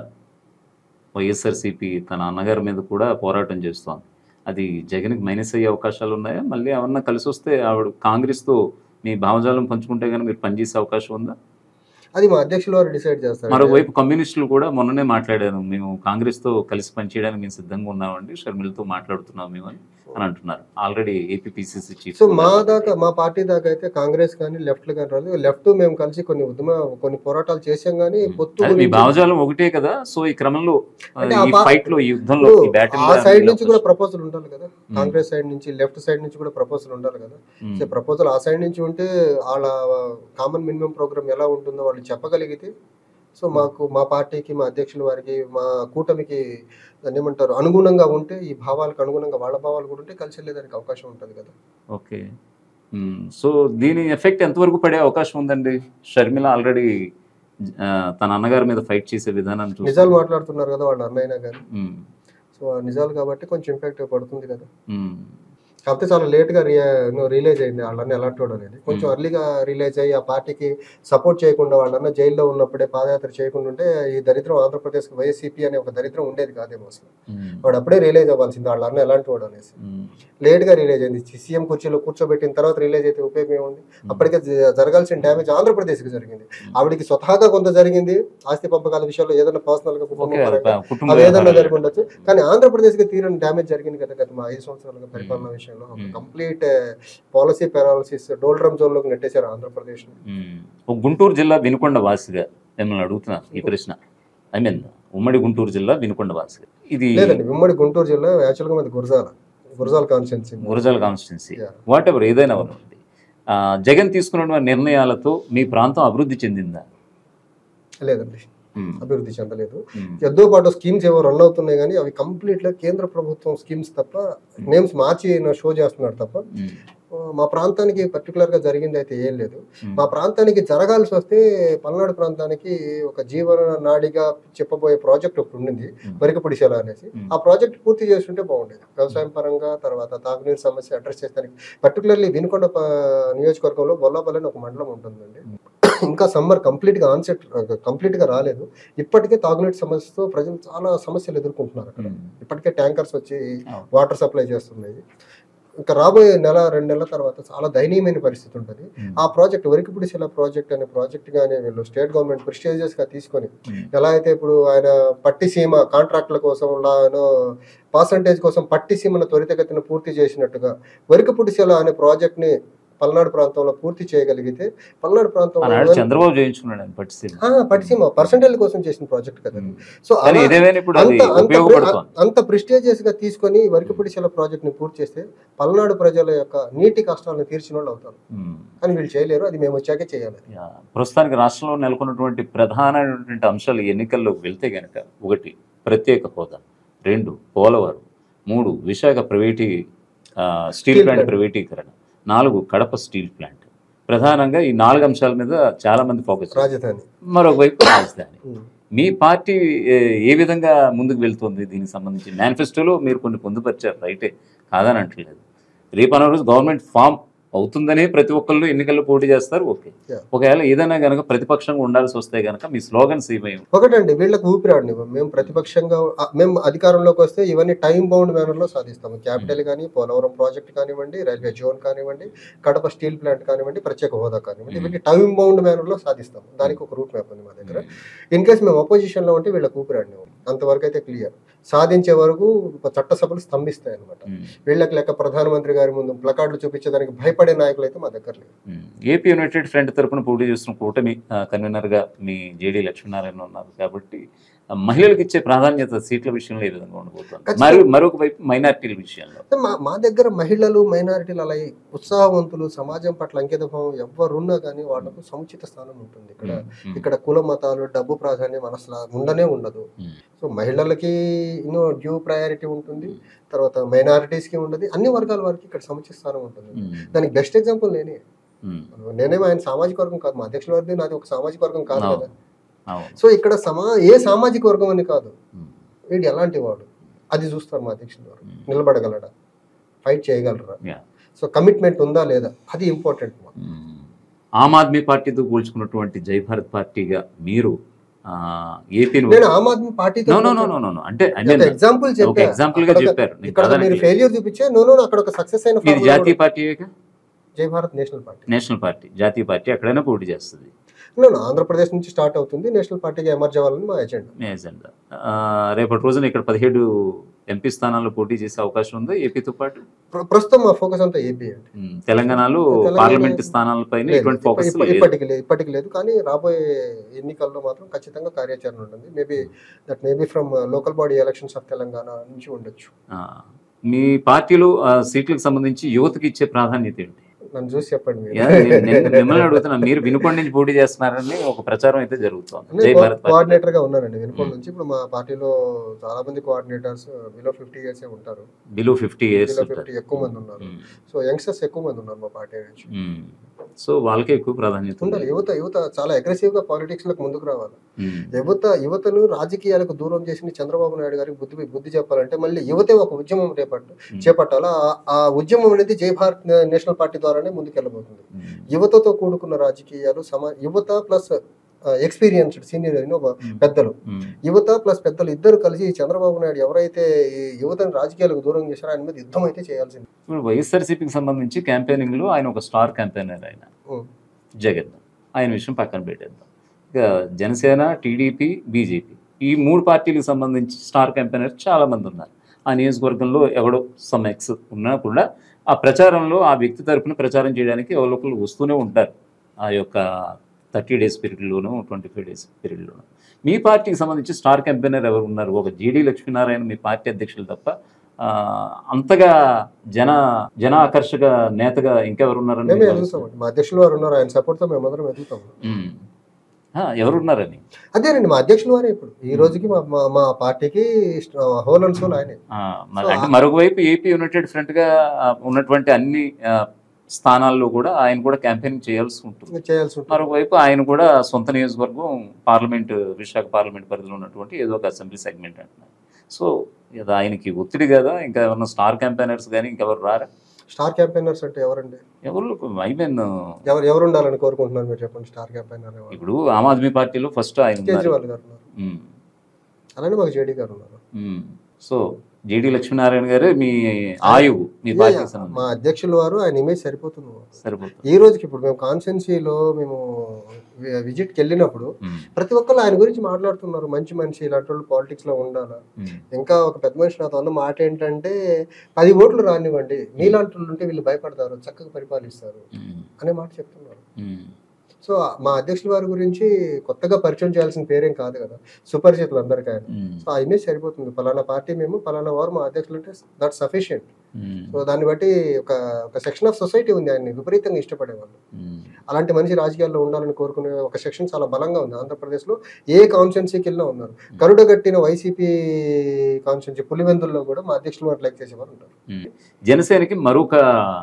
వైఎస్ఆర్సీపీ తన అన్నగారి మీద కూడా పోరాటం చేస్తోంది అది జగన్కి మైనస్ అయ్యే అవకాశాలు ఉన్నాయా మళ్ళీ ఏమన్నా కలిసి వస్తే ఆవిడ కాంగ్రెస్తో మీ భావజాలం పంచుకుంటే కానీ మీరు పనిచేసే అవకాశం ఉందా అది మా అధ్యక్షుల వారు డిసైడ్ చేస్తారు మరోవైపు కమ్యూనిస్టులు కూడా మొన్ననే మాట్లాడాను మేము కాంగ్రెస్ తో కలిసి పనిచేయడానికి మేము సిద్ధంగా ఉన్నామండి షర్మిలతో మాట్లాడుతున్నాం మేము అని అని అంటున్నారు ఆల్రెడీ ఏపీపీసీసీ చీఫ్ సో మా దాకా మా పార్టీ దాకా అయితే కాంగ్రెస్ కానీ లెఫ్ట్ కానీ రాలేదు లెఫ్ట్ మేము కలిసి కొన్ని ఉద్యమ కొన్ని పోరాటాలు చేసాం కానీ పొత్తు అదే మీ గురించి- భావజాలం ఒకటే కదా సో ఈ క్రమంలో ఆ, అంటే ఆ ఈ పా- ఫైట్ లో ఈ యుద్ధంలో ఈ battle ఆ లో సైడ్ మీరు నుంచి కూడా ప్రపోజల్ ఉండాలి కదా కాంగ్రెస్ సైడ్ నుంచి లెఫ్ట్ సైడ్ నుంచి కూడా ప్రపోజల్ ఉండాలి కదా ఉమ్, సో ప్రపోజల్ ఆ సైడ్ నుంచి ఉంటే వాళ్ళ కామన్ మినిమం ప్రోగ్రామ్ ఎలా ఉంటుందో వాళ్ళు చెప్పగలిగితే సో మాకు మా పార్టీకి మా అధ్యక్షుల వారికి మా కూటమికి దాన్ని ఏమంటారు అనుగుణంగా ఉంటే ఈ భావాలకు అనుగుణంగా వాళ్ళ భావాలు కూడా ఉంటే కలిసి వెళ్ళేదానికి అవకాశం ఉంటుంది కదా ఓకే ఉమ్, సో దీని ఎఫెక్ట్ ఎంతవరకు పడే అవకాశం ఉందండి షర్మిల ఆల్రెడీ తన అన్నగారి మీద ఫైట్ చేసే విధానాన్ని చూసి నిజాలు మాట్లాడుతున్నారు కదా వాళ్ళ అన్నయ్యనా కానీ ఉమ్, సో ఆ నిజాలు కాబట్టి కొంచెం ఇంపాక్ట్ పడుతుంది కదా ఉమ్, కాకపోతే చాలా లేట్ గా రిలీజ్ అయింది వాళ్ళని ఎలాంటి వాడు అనేది కొంచెం Hmm. అర్లీగా రిలీజ్ అయ్యి ఆ పార్టీకి సపోర్ట్ చేయకుండా వాళ్ళన్న జైల్లో ఉన్నప్పుడే పాదయాత్ర చేయకుండా ఉంటే ఈ దరిద్రం ఆంధ్రప్రదేశ్ వైఎస్సీపీ అనే ఒక దరిద్రం ఉండేది కాదేమో అసలు ఉమ్, వాడు అప్పుడే రిలీజ్ అవ్వాల్సింది వాళ్ళ అన్న ఎలాంటి వాడు అనేసి ఉమ్, లేట్ గా రిలీజ్ అయింది సీఎం కుర్చీలో కూర్చోబెట్టిన తర్వాత రిలీజ్ అయితే ఉపయోగం ఏముంది అప్పటికే జ- జరగాల్సిన డ్యామేజ్ ఆంధ్రప్రదేశ్ కి జరిగింది ఆవిడికి స్వతహాగా కొంత జరిగింది ఆస్తి పంపకాల విషయంలో ఏదైనా పర్సనల్ గా కుటుంబ ఓకే అది పరంగా కుటుంబ అవి ఏదైనా వ్యవహారాలు. జరిగి ఉండొచ్చు కానీ ఆంధ్రప్రదేశ్ కి తీరని డ్యామేజ్ జరిగింది కదా గత మా ఐదు సంవత్సరాలుగా పరిపాలన విషయంలో Hmm. Complete policy paralysis doldrum zone లోకి నెట్టేశారు ఆంధ్రప్రదేశ్ ఉమ్, ఒక గుంటూరు జిల్లా వినుకొండ వాసిగా మిమ్మల్ని అడుగుతున్నా ఈ ప్రశ్న ఐ మీన్ ఉమ్మడి గుంటూరు జిల్లా వినుకొండ వాసిగా ఇది లేదండి ఉమ్మడి గుంటూరు జిల్లా యాక్చువల్ గా మాది Gurazala Gurazala constituency Gurazala constituency Yeah. Whatever ఏదైనా ఉంది జగన్ తీసుకున్న నిర్ణయాలతో మీ ప్రాంతం అభివృద్ధి చెందిందా లేదండి ఉమ్, అభివృద్ధి చెందలేదు ఉమ్, ఎంతో పాటు స్కీమ్స్ ఏవో రన్ అవుతున్నాయి కానీ అవి కంప్లీట్ గా కేంద్ర ప్రభుత్వం స్కీమ్స్ తప్ప నేమ్స్ మార్చి షో చేస్తున్నారు తప్ప ఉమ్, ఆ, మా ప్రాంతానికి పర్టికులర్ గా జరిగింది అయితే ఏం లేదు ఉమ్, మా ప్రాంతానికి జరగాల్సి వస్తే పల్నాడు ప్రాంతానికి ఒక జీవన నాడిగా చెప్పబోయే ప్రాజెక్ట్ ఒకటి ఉండింది ఉమ్, వరికపుడిశల అనేసి ఉమ్. ఆ ప్రాజెక్ట్ పూర్తి చేస్తుంటే బాగుండేది వ్యవసాయం పరంగా తర్వాత తాగునీరు సమస్య అడ్రస్ చేస్తానికి పర్టికులర్లీ వినుకొండ ప- నియోజకవర్గంలో బొల్లాపల్లి అని ఒక మండలం ఉంటుందండి ఇంకా సమ్మర్ కంప్లీట్ గా ఆన్సెట్ కంప్లీట్ గా రాలేదు ఇప్పటికే తాగునీటి సమస్యతో ప్రజలు చాలా సమస్యలు ఎదుర్కొంటున్నారు అక్కడ ఉమ్, ఇప్పటికే ట్యాంకర్స్ వచ్చి అవును. వాటర్ సప్లై చేస్తున్నాయి ఇంకా రాబోయే నెల రెండు నెలల తర్వాత చాలా దయనీయమైన పరిస్థితి ఉంటుంది ఉమ్, ఆ ప్రాజెక్ట్ వరికిపుడిశిల ప్రాజెక్ట్ అనే ప్రాజెక్ట్ గానే వీళ్ళు స్టేట్ గవర్నమెంట్ ప్రిస్టేజియస్ గా తీసుకొని ఉమ్, ఎలా అయితే ఇప్పుడు ఆయన పట్టిసీమ కాంట్రాక్ట్ల కోసం పర్సంటేజ్ కోసం పట్టిసీమను త్వరితగతిన పూర్తి చేసినట్టుగా వరికపుడిశిల అనే ప్రాజెక్ట్ ని పల్నాడు ప్రాంతంలో పూర్తి చేయగలిగితే పల్నాడు ఆనాడు ప్రాంతంలో చంద్రబాబు చేయించుకున్నాడు ఆయన పట్టిసీమ ఆ, పట్టిసీమ పర్సంటేజ్ కోసం చేసిన ప్రాజెక్ట్ కదా ఉమ్. సో కానీ అలా- ఇదేమైనా ఇప్పుడు అది అంత అంత ఉపయోగపడుతోంది అంత ప్రిస్టేజియస్ గా తీసుకొని వరికపుడిశిల ప్రాజెక్ట్ ని పూర్తి చేస్తే పల్నాడు ప్రజల యొక్క నీటి కష్టాలను తీర్చిన వాళ్ళు అవుతారు ఉమ్. కానీ వీళ్ళు చేయలేరు అది మేము వచ్చాకే చేయాలి యా. ప్రస్తుతానికి రాష్ట్రంలో నెలకొన్నటువంటి ప్రధానమైనటువంటి అంశాలు ఈ ఎన్నికల్లోకి వెళ్తే గనక ఒకటి ప్రత్యేక హోదా రెండు పోలవరం మూడు విశాఖ ప్రైవేటీ ఆ, స్టీల్ స్టీల్ ప్లాంట్ ప్లాంట్. ప్రైవేటీకరణ నాలుగు కడప స్టీల్ ప్లాంట్ ప్రధానంగా ఈ నాలుగు అంశాల మీద చాలా మంది ఫోకస్ చేస్తారు. రాజధాని మరొక వైపు రాజధాని ఉమ్. మీ పార్టీ ఏ, ఏ విధంగా ముందుకు వెళ్తుంది దీనికి సంబంధించి మేనిఫెస్టోలో మీరు కొన్ని పొందుపరిచారు రైటే కాదని అంటలేదు రేపు అన్న రోజు గవర్నమెంట్ ఫామ్ అవుతుందనే ప్రతి ఒక్కళ్ళు ఎన్నికల్లో పోటీ చేస్తారు ఓకే Yeah. ఒకవేళ ఏదైనా గనక ప్రతిపక్షంగా ఉండాల్సి వస్తే గనక మీ స్లోగన్స్ ఏమేమి ఒకటండి వీళ్ళకి ఊపిరాడినివ్వం మేము ప్రతిపక్షంగా ఆ, మేము అధికారంలోకి వస్తే ఇవన్నీ టైం బౌండ్ మేనర్ లో సాధిస్తాము క్యాపిటల్ కానీ పోలవరం ప్రాజెక్ట్ కానివ్వండి రైల్వే జోన్ కానివ్వండి కడప స్టీల్ ప్లాంట్ కానివ్వండి ప్రత్యేక హోదా కానివ్వండి ఇవన్నీ టైం బౌండ్ మేనర్ లో సాధిస్తాము దానికి ఒక రూట్ మ్యాప్ ఉంది మా దగ్గర ఇన్ కేస్ మేము అపోజిషన్ లో ఉంటే వీళ్ళకి ఊపిరాడినివ్వం అంతవరకు అయితే క్లియర్ సాధించే వరకు చట్టసభలు స్తంభిస్తాయి అనమాట వీళ్ళకి లెక్క ప్రధానమంత్రి గారి ముందు ప్లకార్డులు చూపించేదానికి భయపడే నాయకులు అయితే మా దగ్గర లేరు ఏపీ యునైటెడ్ ఫ్రంట్ తరపున పోటీ చేస్తున్న కూటమి ఆ, కన్వీనర్ గా మీ జేడీ లక్ష్మీనారాయణ ఉన్నారు కాబట్టి ఆ, మహిళలకు ఇచ్చే ప్రాధాన్యత సీట్ల విషయంలో ఏ విధంగా ఉండబోతుంది ఖచ్చితంగా. మరి మరొక వైపు మైనార్టీల విషయంలో అంటే మా మా దగ్గర మహిళలు మైనారిటీలు అలా ఉత్సాహవంతులు సమాజం పట్ల అంకితభావం ఎవరున్నా కానీ వాళ్ళకు సముచిత స్థానం ఉంటుంది ఇక్కడ ఉమ్, ఇక్కడ కుల మతాలు డబ్బు ప్రాధాన్యం అసలు ఉండనే ఉండదు ఉమ్, సో మహిళలకి యూనో డ్యూ ప్రయారిటీ ఉంటుంది తర్వాత minorities కి ఉండదు అన్ని వర్గాల వారికి ఇక్కడ సముచిత స్థానం ఉంటుంది ఉమ్, దానికి బెస్ట్ ఎగ్జాంపుల్ నేనే ఉమ్, నేనేమో ఆయన సామాజిక వర్గం కాదు మా అధ్యక్షుల వారిది నాది ఒక సామాజిక వర్గం కాదు అవును. కదా అవును సో ఇక్కడ సమా ఏ సామాజిక వర్గం అని కాదు ఉమ్, వీడు ఎలాంటి వాడు అది చూస్తారు మా అధ్యక్షుల వారు ఉమ్, నిలబడగలడా ఫైట్ చేయగలరా Yeah. సో కమిట్మెంట్ ఉందా లేదా అది ఇంపార్టెంట్ ఉమ్. ఆమ్ ఆద్మీ పార్టీతో పోల్చుకున్నటువంటి జై భారత్ పార్టీగా మీరు ఆ, ఏపీని నేను ఆమ్ ఆద్మీ పార్టీతో no no no no no అంటే I mean, ఎగ్జాంపుల్ ఒక చెప్పా ఎగ్జాంపుల్ గా అక్కడ ఒక- చెప్పారు నేను ఇక్కడ కాదని మీరు అనట్లేదు. ఫెయిల్యూర్ చూపించే నో నో అక్కడ ఒక సక్సెస్ అయిన ఇది formula జాతీయ కూడా- party Jai Bharat national party national party జాతీయ పార్టీ ఎక్కడైనా పోటీ చేస్తుంది నేను ఆంధ్రప్రదేశ్ నుంచి స్టార్ట్ అవుతుంది నేషనల్ పార్టీగా ఎమర్జ్ అవ్వాలని మా ఎజెండా మీ ఎజెండా ఆ, రేపటి రోజున ఇక్కడ పదిహేడు ఎంపీ స్థానాల్లో పోటీ చేసే అవకాశం ఉంది ఏపీతో పాటు ప్ర- ప్రస్తుతం మా ఫోకస్ అంతా ఏపీ అండి ఉమ్, తెలంగాణలో తెలంగాణ- పార్లమెంట్ స్థానాలపైన లేదు, ఎటువంటి ఫోకస్ ఇప్ప- లేదు ఇప్పటికి లేదు ఇప్పటికి లేదు కానీ రాబోయే ఎన్నికల్లో మాత్రం ఖచ్చితంగా కార్యాచరణ ఉంటుంది maybe that maybe from local body elections of Telangana నుంచి ఉండొచ్చు ఆ, మీ పార్టీలో ఆ, సీట్లకు సంబంధించి యువతకి ఇచ్చే ప్రాధాన్యత ఏంటి నన్ను చూసి చెప్పండి మీరు. యా, నేను- నేను మిమ్మల్ని అడుగుతున్నా మీరు వినుకొండ నుంచి పోటీ చేస్తున్నారని ఒక ప్రచారం అయితే జరుగుతోంది జై నేను భారత్ పార్టీ కోఆర్డినేటర్ గా ఉన్నానండి వినుకొండ నుంచి ఇప్పుడు మా పార్టీలో చాలా మంది కోఆర్డినేటర్స్ బిలో ఫిఫ్టీ ఇయర్స్ ఉంటారు below fifty years below fifty ఎక్కువ మంది ఉన్నారు సో యంగ్స్టర్స్ ఎక్కువ మంది ఉన్నారు మా పార్టీ నుంచి సో వాళ్ళకే ఎక్కువ ప్రాధాన్యత ఉంది. ఉండాలి యువత యువత చాలా అగ్రెసివ్ గా పాలిటిక్స్ లకు ముందుకు రావాలి ఉమ్, యువత యువతను రాజకీయాలకు దూరం చేసిన చంద్రబాబు నాయుడు గారికి బుద్ధి బుద్ధి చెప్పాలంటే మళ్ళీ యువతే ఒక ఉద్యమం రేపట్టు ఉమ్, చేపట్టాలా ఆ- ఆ ఉద్యమం అనేది జై భారత్ నేషనల్ పార్టీ ద్వారానే ముందుకెళ్ళబోతుంది ఉమ్, యువతతో కూడుకున్న రాజకీయాలు సమా యువత ప్లస్ ఎక్స్పీరియన్స్డ్ సీనియర్ అయిన ఒక ఉమ్, పెద్దలు ఉమ్, యువత ప్లస్ పెద్దలు ఇద్దరు కలిసి ఈ చంద్రబాబు నాయుడు ఎవరైతే ఈ యువతను రాజకీయాలకు దూరం చేశారో ఆయన మీద యుద్ధం అయితే చేయాల్సింది ఇప్పుడు వైఎస్ఆర్సీపీకి సంబంధించి క్యాంపెయినింగ్ లో ఆయన ఒక స్టార్ క్యాంపెయినర్ ఆయన ఉమ్. జగన్ ఆయన విషయం పక్కన పెట్టేద్దాం ఇక జనసేన టీడీపీ బీజేపీ ఈ మూడు పార్టీలకు సంబంధించి స్టార్ క్యాంపెయినర్ చాలా మంది ఉన్నారు ఆ నియోజకవర్గంలో ఎవడో సమ్ ఎక్స్ ఉన్నా కూడా ఆ ప్రచారంలో ఆ వ్యక్తి తరపున ప్రచారం చేయడానికి ఎవరో ఒకరు వస్తూనే ఉంటారు ఆ యొక్క థర్టీ డేస్ పీరియడ్లోనూ ట్వంటీ ఫైవ్ డేస్ పీరియడ్లోనూ మీ పార్టీకి సంబంధించి స్టార్ క్యాంపెయినర్ ఎవరు ఉన్నారు ఒక జీడీ లక్ష్మీనారాయణ మీ పార్టీ అధ్యక్షులు తప్ప ఆ, అంతగా జన జన ఆకర్షక నేతగా ఇంకెవరు ఉన్నారని మేమే మీరు ఎదుగుతామండి మా అధ్యక్షులు వారు ఉన్నారు ఆయన సపోర్ట్ తో మేమందరం ఎదుగుతాం ఉమ్. ఆ, ఎవరున్నారని అదేనండి మా అధ్యక్షులు వారే ఇప్పుడు ఈ రోజుకి మా మా- మా పార్టీకి హోల్ అండ్ సోల్ ఆయనే ఆ, మరి సో అంటే ఆ- మరొక వైపు ఏపీ యునైటెడ్ ఫ్రంట్ గా ఆ, ఉన్నటువంటి అన్ని ఆ, స్థానాల్లో కూడా ఆయన కూడా క్యాంపెయిన్ చేయాల్సి ఉంటుంది చేయాల్సి ఉంటుంది మరొక వైపు ఆయన కూడా సొంత నియోజకవర్గం పార్లమెంట్ విశాఖ పార్లమెంట్ పరిధిలో ఉన్నటువంటి ఏదో ఒక అసెంబ్లీ సెగ్మెంట్ అంటున్నారు సో ఇది ఆయనకి ఒత్తిడి కదా ఇంకా ఎవరన్నా స్టార్ క్యాంపెయినర్స్ కానీ ఇంకెవరు రారా స్టార్ క్యాంపెయినర్స్ అంటే ఎవరండి ఎవరు ఐ మీన్ ఎవరు ఎవరు ఉండాలని కోరుకుంటున్నారు మీరు చెప్పండి స్టార్ క్యాంపెయినర్ ఎవరు ఇప్పుడు ఆమ్ ఆద్మీ పార్టీలో ఫస్ట్ ఆయన ఉన్నారు కేజ్రీవాల్ గారు ఉన్నారు ఉమ్, అలానే మాకు జేడీ గారు ఉన్నారు ఉమ్. సో జేడి లక్ష్మీనారాయణ గారే మీ ఆయువు మీ యా, పార్టీకి యా. సంబంధించి మా అధ్యక్షులు వారు ఆయన ఇమేజ్ సరిపోతుంది సరిపోతుంది ఈ రోజుకి ఇప్పుడు మేము కాన్స్టెన్సీలో మేము విజిట్కి వెళ్ళినప్పుడు ఉమ్, ప్రతి ఒక్కరు ఆయన గురించి మాట్లాడుతున్నారు మంచి మనిషి ఇలాంటి వాళ్ళు పాలిటిక్స్ లో ఉండాలా ఉమ్, ఇంకా ఒక పెద్ద మనిషి నాతో అన్న మాట ఏంటంటే పది ఓట్లు రానివ్వండి మీలాంటి వాళ్ళు ఉంటే వీళ్ళు భయపడతారు చక్కగా పరిపాలిస్తారు ఉమ్, అనే మాట చెప్తున్నారు ఉమ్. సో మా అధ్యక్షుల వారి గురించి కొత్తగా పరిచయం చేయాల్సిన పేరేం కాదు కదా సుపరిచితులు అందరికీ ఆయన ఉమ్, సో ఆ ఇమేజ్ సరిపోతుంది పలానా పార్టీ మేము పలానా వారు మా అధ్యక్షులు అంటే దట్ సఫిషియంట్ ఉమ్, సో దాన్ని బట్టి ఒక ఒక సెక్షన్ ఆఫ్ సొసైటీ ఉంది ఆయన్ని విపరీతంగా ఇష్టపడేవాళ్ళు ఉమ్. అలాంటి మనిషి రాజకీయాల్లో ఉండాలని కోరుకునే ఒక సెక్షన్ చాలా బలంగా ఉంది ఆంధ్రప్రదేశ్లో ఏ కాన్స్టిట్యున్సీకి వెళ్ళినా ఉన్నారు కరుడగట్టిన వైసీపీ కాన్స్టిట్యున్సీ పులివెందుల్లో కూడా మా అధ్యక్షులు వారు లైక్ చేసేవారు ఉంటారు జనసేనకి మరొక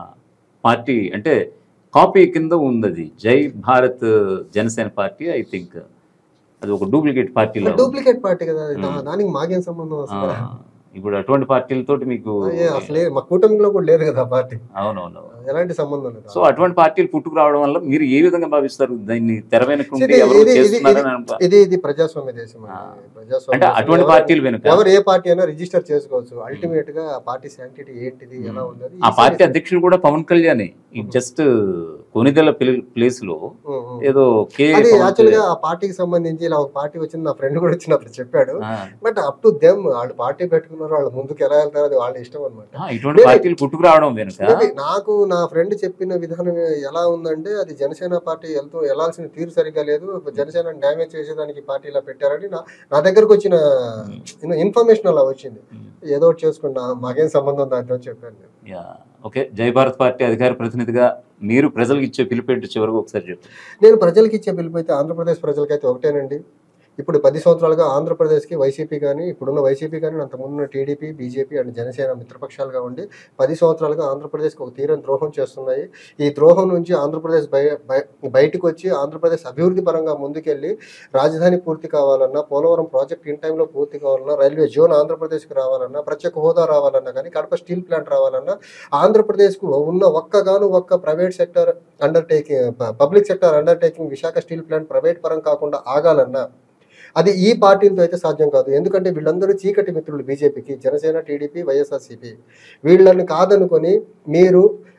పార్టీ అంటే కాపీ కింద ఉంది అది Jai Bharat Janasena party I think అది ఒక డూప్లికేట్ పార్టీలో డూప్లికేట్ పార్టీ కదా అది. దా- Hmm. దానికి మాకేం సంబంధం ఆ, అసలు ఇప్పుడు అటువంటి పార్టీలతో మీకు ఏ, అసలే మా కూటమిలో కూడా లేదు కదా ఆ పార్టీ అవునవును ఎలాంటి సంబంధం లేదు సో అటువంటి పార్టీలు పుట్టుకు రావడం వల్ల మీరు ఏ విధంగా భావిస్తారు దీన్ని తెర వెనుక ఉండి ఇది- ఎవరో ఇది- ఇది- చేస్తున్నారని అనుకో ఇది ఇది ప్రజాస్వామ్య దేశం అండి. ఆ. ప్రజాస్వామ్య అంటే దేశం. అటువంటి ఎవరు- పార్టీలు వెనుక ఎవరు ఏ పార్టీ అయినా రిజిస్టర్ చేసుకోవచ్చు అల్టిమేట్ గా ఆ పార్టీ శాంక్టిటీ ఏంటిది ఎలా ఉంది అది ఆ పార్టీ అధ్యక్షుడు కూడా పవన్ కళ్యాణ్ జస్ట్ కొనిదెల ప్లేస్ లో ఉం, ఉం. ఏదో కే అది పవన్ యాక్చువల్ గా కళ్యాణ్. ఆ పార్టీకి సంబంధించి ఇలా ఒక పార్టీ వచ్చింది నా ఫ్రెండ్ కూడా వచ్చి నాతో చెప్పాడు ఆ, బట్ అప్ టు దెమ్ వాళ్ళు పార్టీ పెట్టుకున్నారు వాళ్ళు ముందుకు ఎలా వెళ్తారో అది వాళ్ళ ఇష్టం అనమాట ఆ, ఇటువంటి పార్టీలు పుట్టుకు రావడం వెనుక నాకు నా ఫ్రెండ్ చెప్పిన విధానం ఎలా ఉందంటే అది జనసేన పార్టీ వెళ్తూ వెళ్లాల్సిన తీరు సరిగ్గా లేదు జనసేన డ్యామేజ్ చేసేదానికి పార్టీ ఇలా పెట్టారని నా నా దగ్గరకు వచ్చిన ఇన్ఫర్మేషన్ అలా వచ్చింది ఏదో ఒకటి చేసుకున్నా మాకేం సంబంధం దాంతో చెప్పాను నేను. యా ఓకే జై భారత్ పార్టీ అధికార ప్రతినిధిగా మీరు ప్రజలకు ఇచ్చే పిలిపెట్టి చివరకు ఒకసారి చెప్పు నేను ప్రజలకి ఇచ్చే పిలుపు అయితే ఆంధ్రప్రదేశ్ ప్రజలకైతే ఒకటేనండి ఇప్పుడు పది సంవత్సరాలుగా ఆంధ్రప్రదేశ్కి వైసీపీ కానీ ఇప్పుడున్న వైసీపీ కానీ అంతకుముందున్న టీడీపీ బీజేపీ అండ్ జనసేన మిత్రపక్షాలుగా ఉండి పది సంవత్సరాలుగా ఆంధ్రప్రదేశ్కి ఒక తీరని ద్రోహం చేస్తున్నాయి ఈ ద్రోహం నుంచి ఆంధ్రప్రదేశ్ బయ బయ- బయటకు వచ్చి ఆంధ్రప్రదేశ్ అభివృద్ధి పరంగా ముందుకెళ్ళి రాజధాని పూర్తి కావాలన్నా పోలవరం ప్రాజెక్ట్ ఇన్ టైంలో పూర్తి కావాలన్నా రైల్వే జోన్ ఆంధ్రప్రదేశ్కి రావాలన్నా ప్రత్యేక హోదా రావాలన్నా కానీ కడప స్టీల్ ప్లాంట్ రావాలన్నా ఆంధ్రప్రదేశ్కు ఉన్న ఒక్కగాను ఒక్క private sector undertaking public sector undertaking Visakha steel plant private పరం కాకుండా ఆగాలన్నా అది ఈ పార్టీలతో అయితే సాధ్యం కాదు ఎందుకంటే వీళ్ళందరూ చీకటి మిత్రులు బీజేపీకి జనసేన టీడీపీ వైఎస్ఆర్సీపీ వీళ్ళని కాదనుకొని మీరు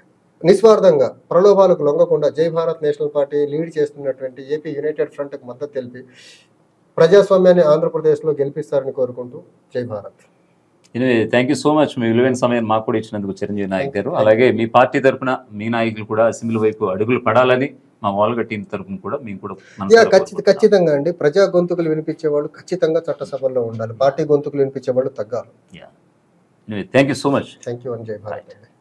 నిస్వార్థంగా ప్రలోభాలకు లొంగకుండా Jai Bharat national party lead చేస్తున్నటువంటి ఏపీ యునైటెడ్ ఫ్రంట్కి మద్దతు తెలిపి ప్రజాస్వామ్యాన్ని ఆంధ్రప్రదేశ్లో గెలిపిస్తారని కోరుకుంటూ Jai Bharat thank you so much మీ విలువైన సమయం మాకు కూడా ఇచ్చినందుకు చిరంజీవి నాయక్ గారు అలాగే మీ పార్టీ తరపున మీ నాయకులు కూడా అసెంబ్లీ వైపు అడుగులు పడాలని మా వాల్గా టీం తరపున కూడా మేము కూడా యా మనసారా ఖచ్చిత కోరుకుంటున్నాం. ఖచ్చితంగా అండి ప్రజా గొంతుకులు వినిపించే వాళ్ళు ఖచ్చితంగా చట్టసభల్లో ఉండాలి పార్టీ గొంతుకులు వినిపించే వాళ్ళు తగ్గాలి thank you so much thank you అని జై భారత్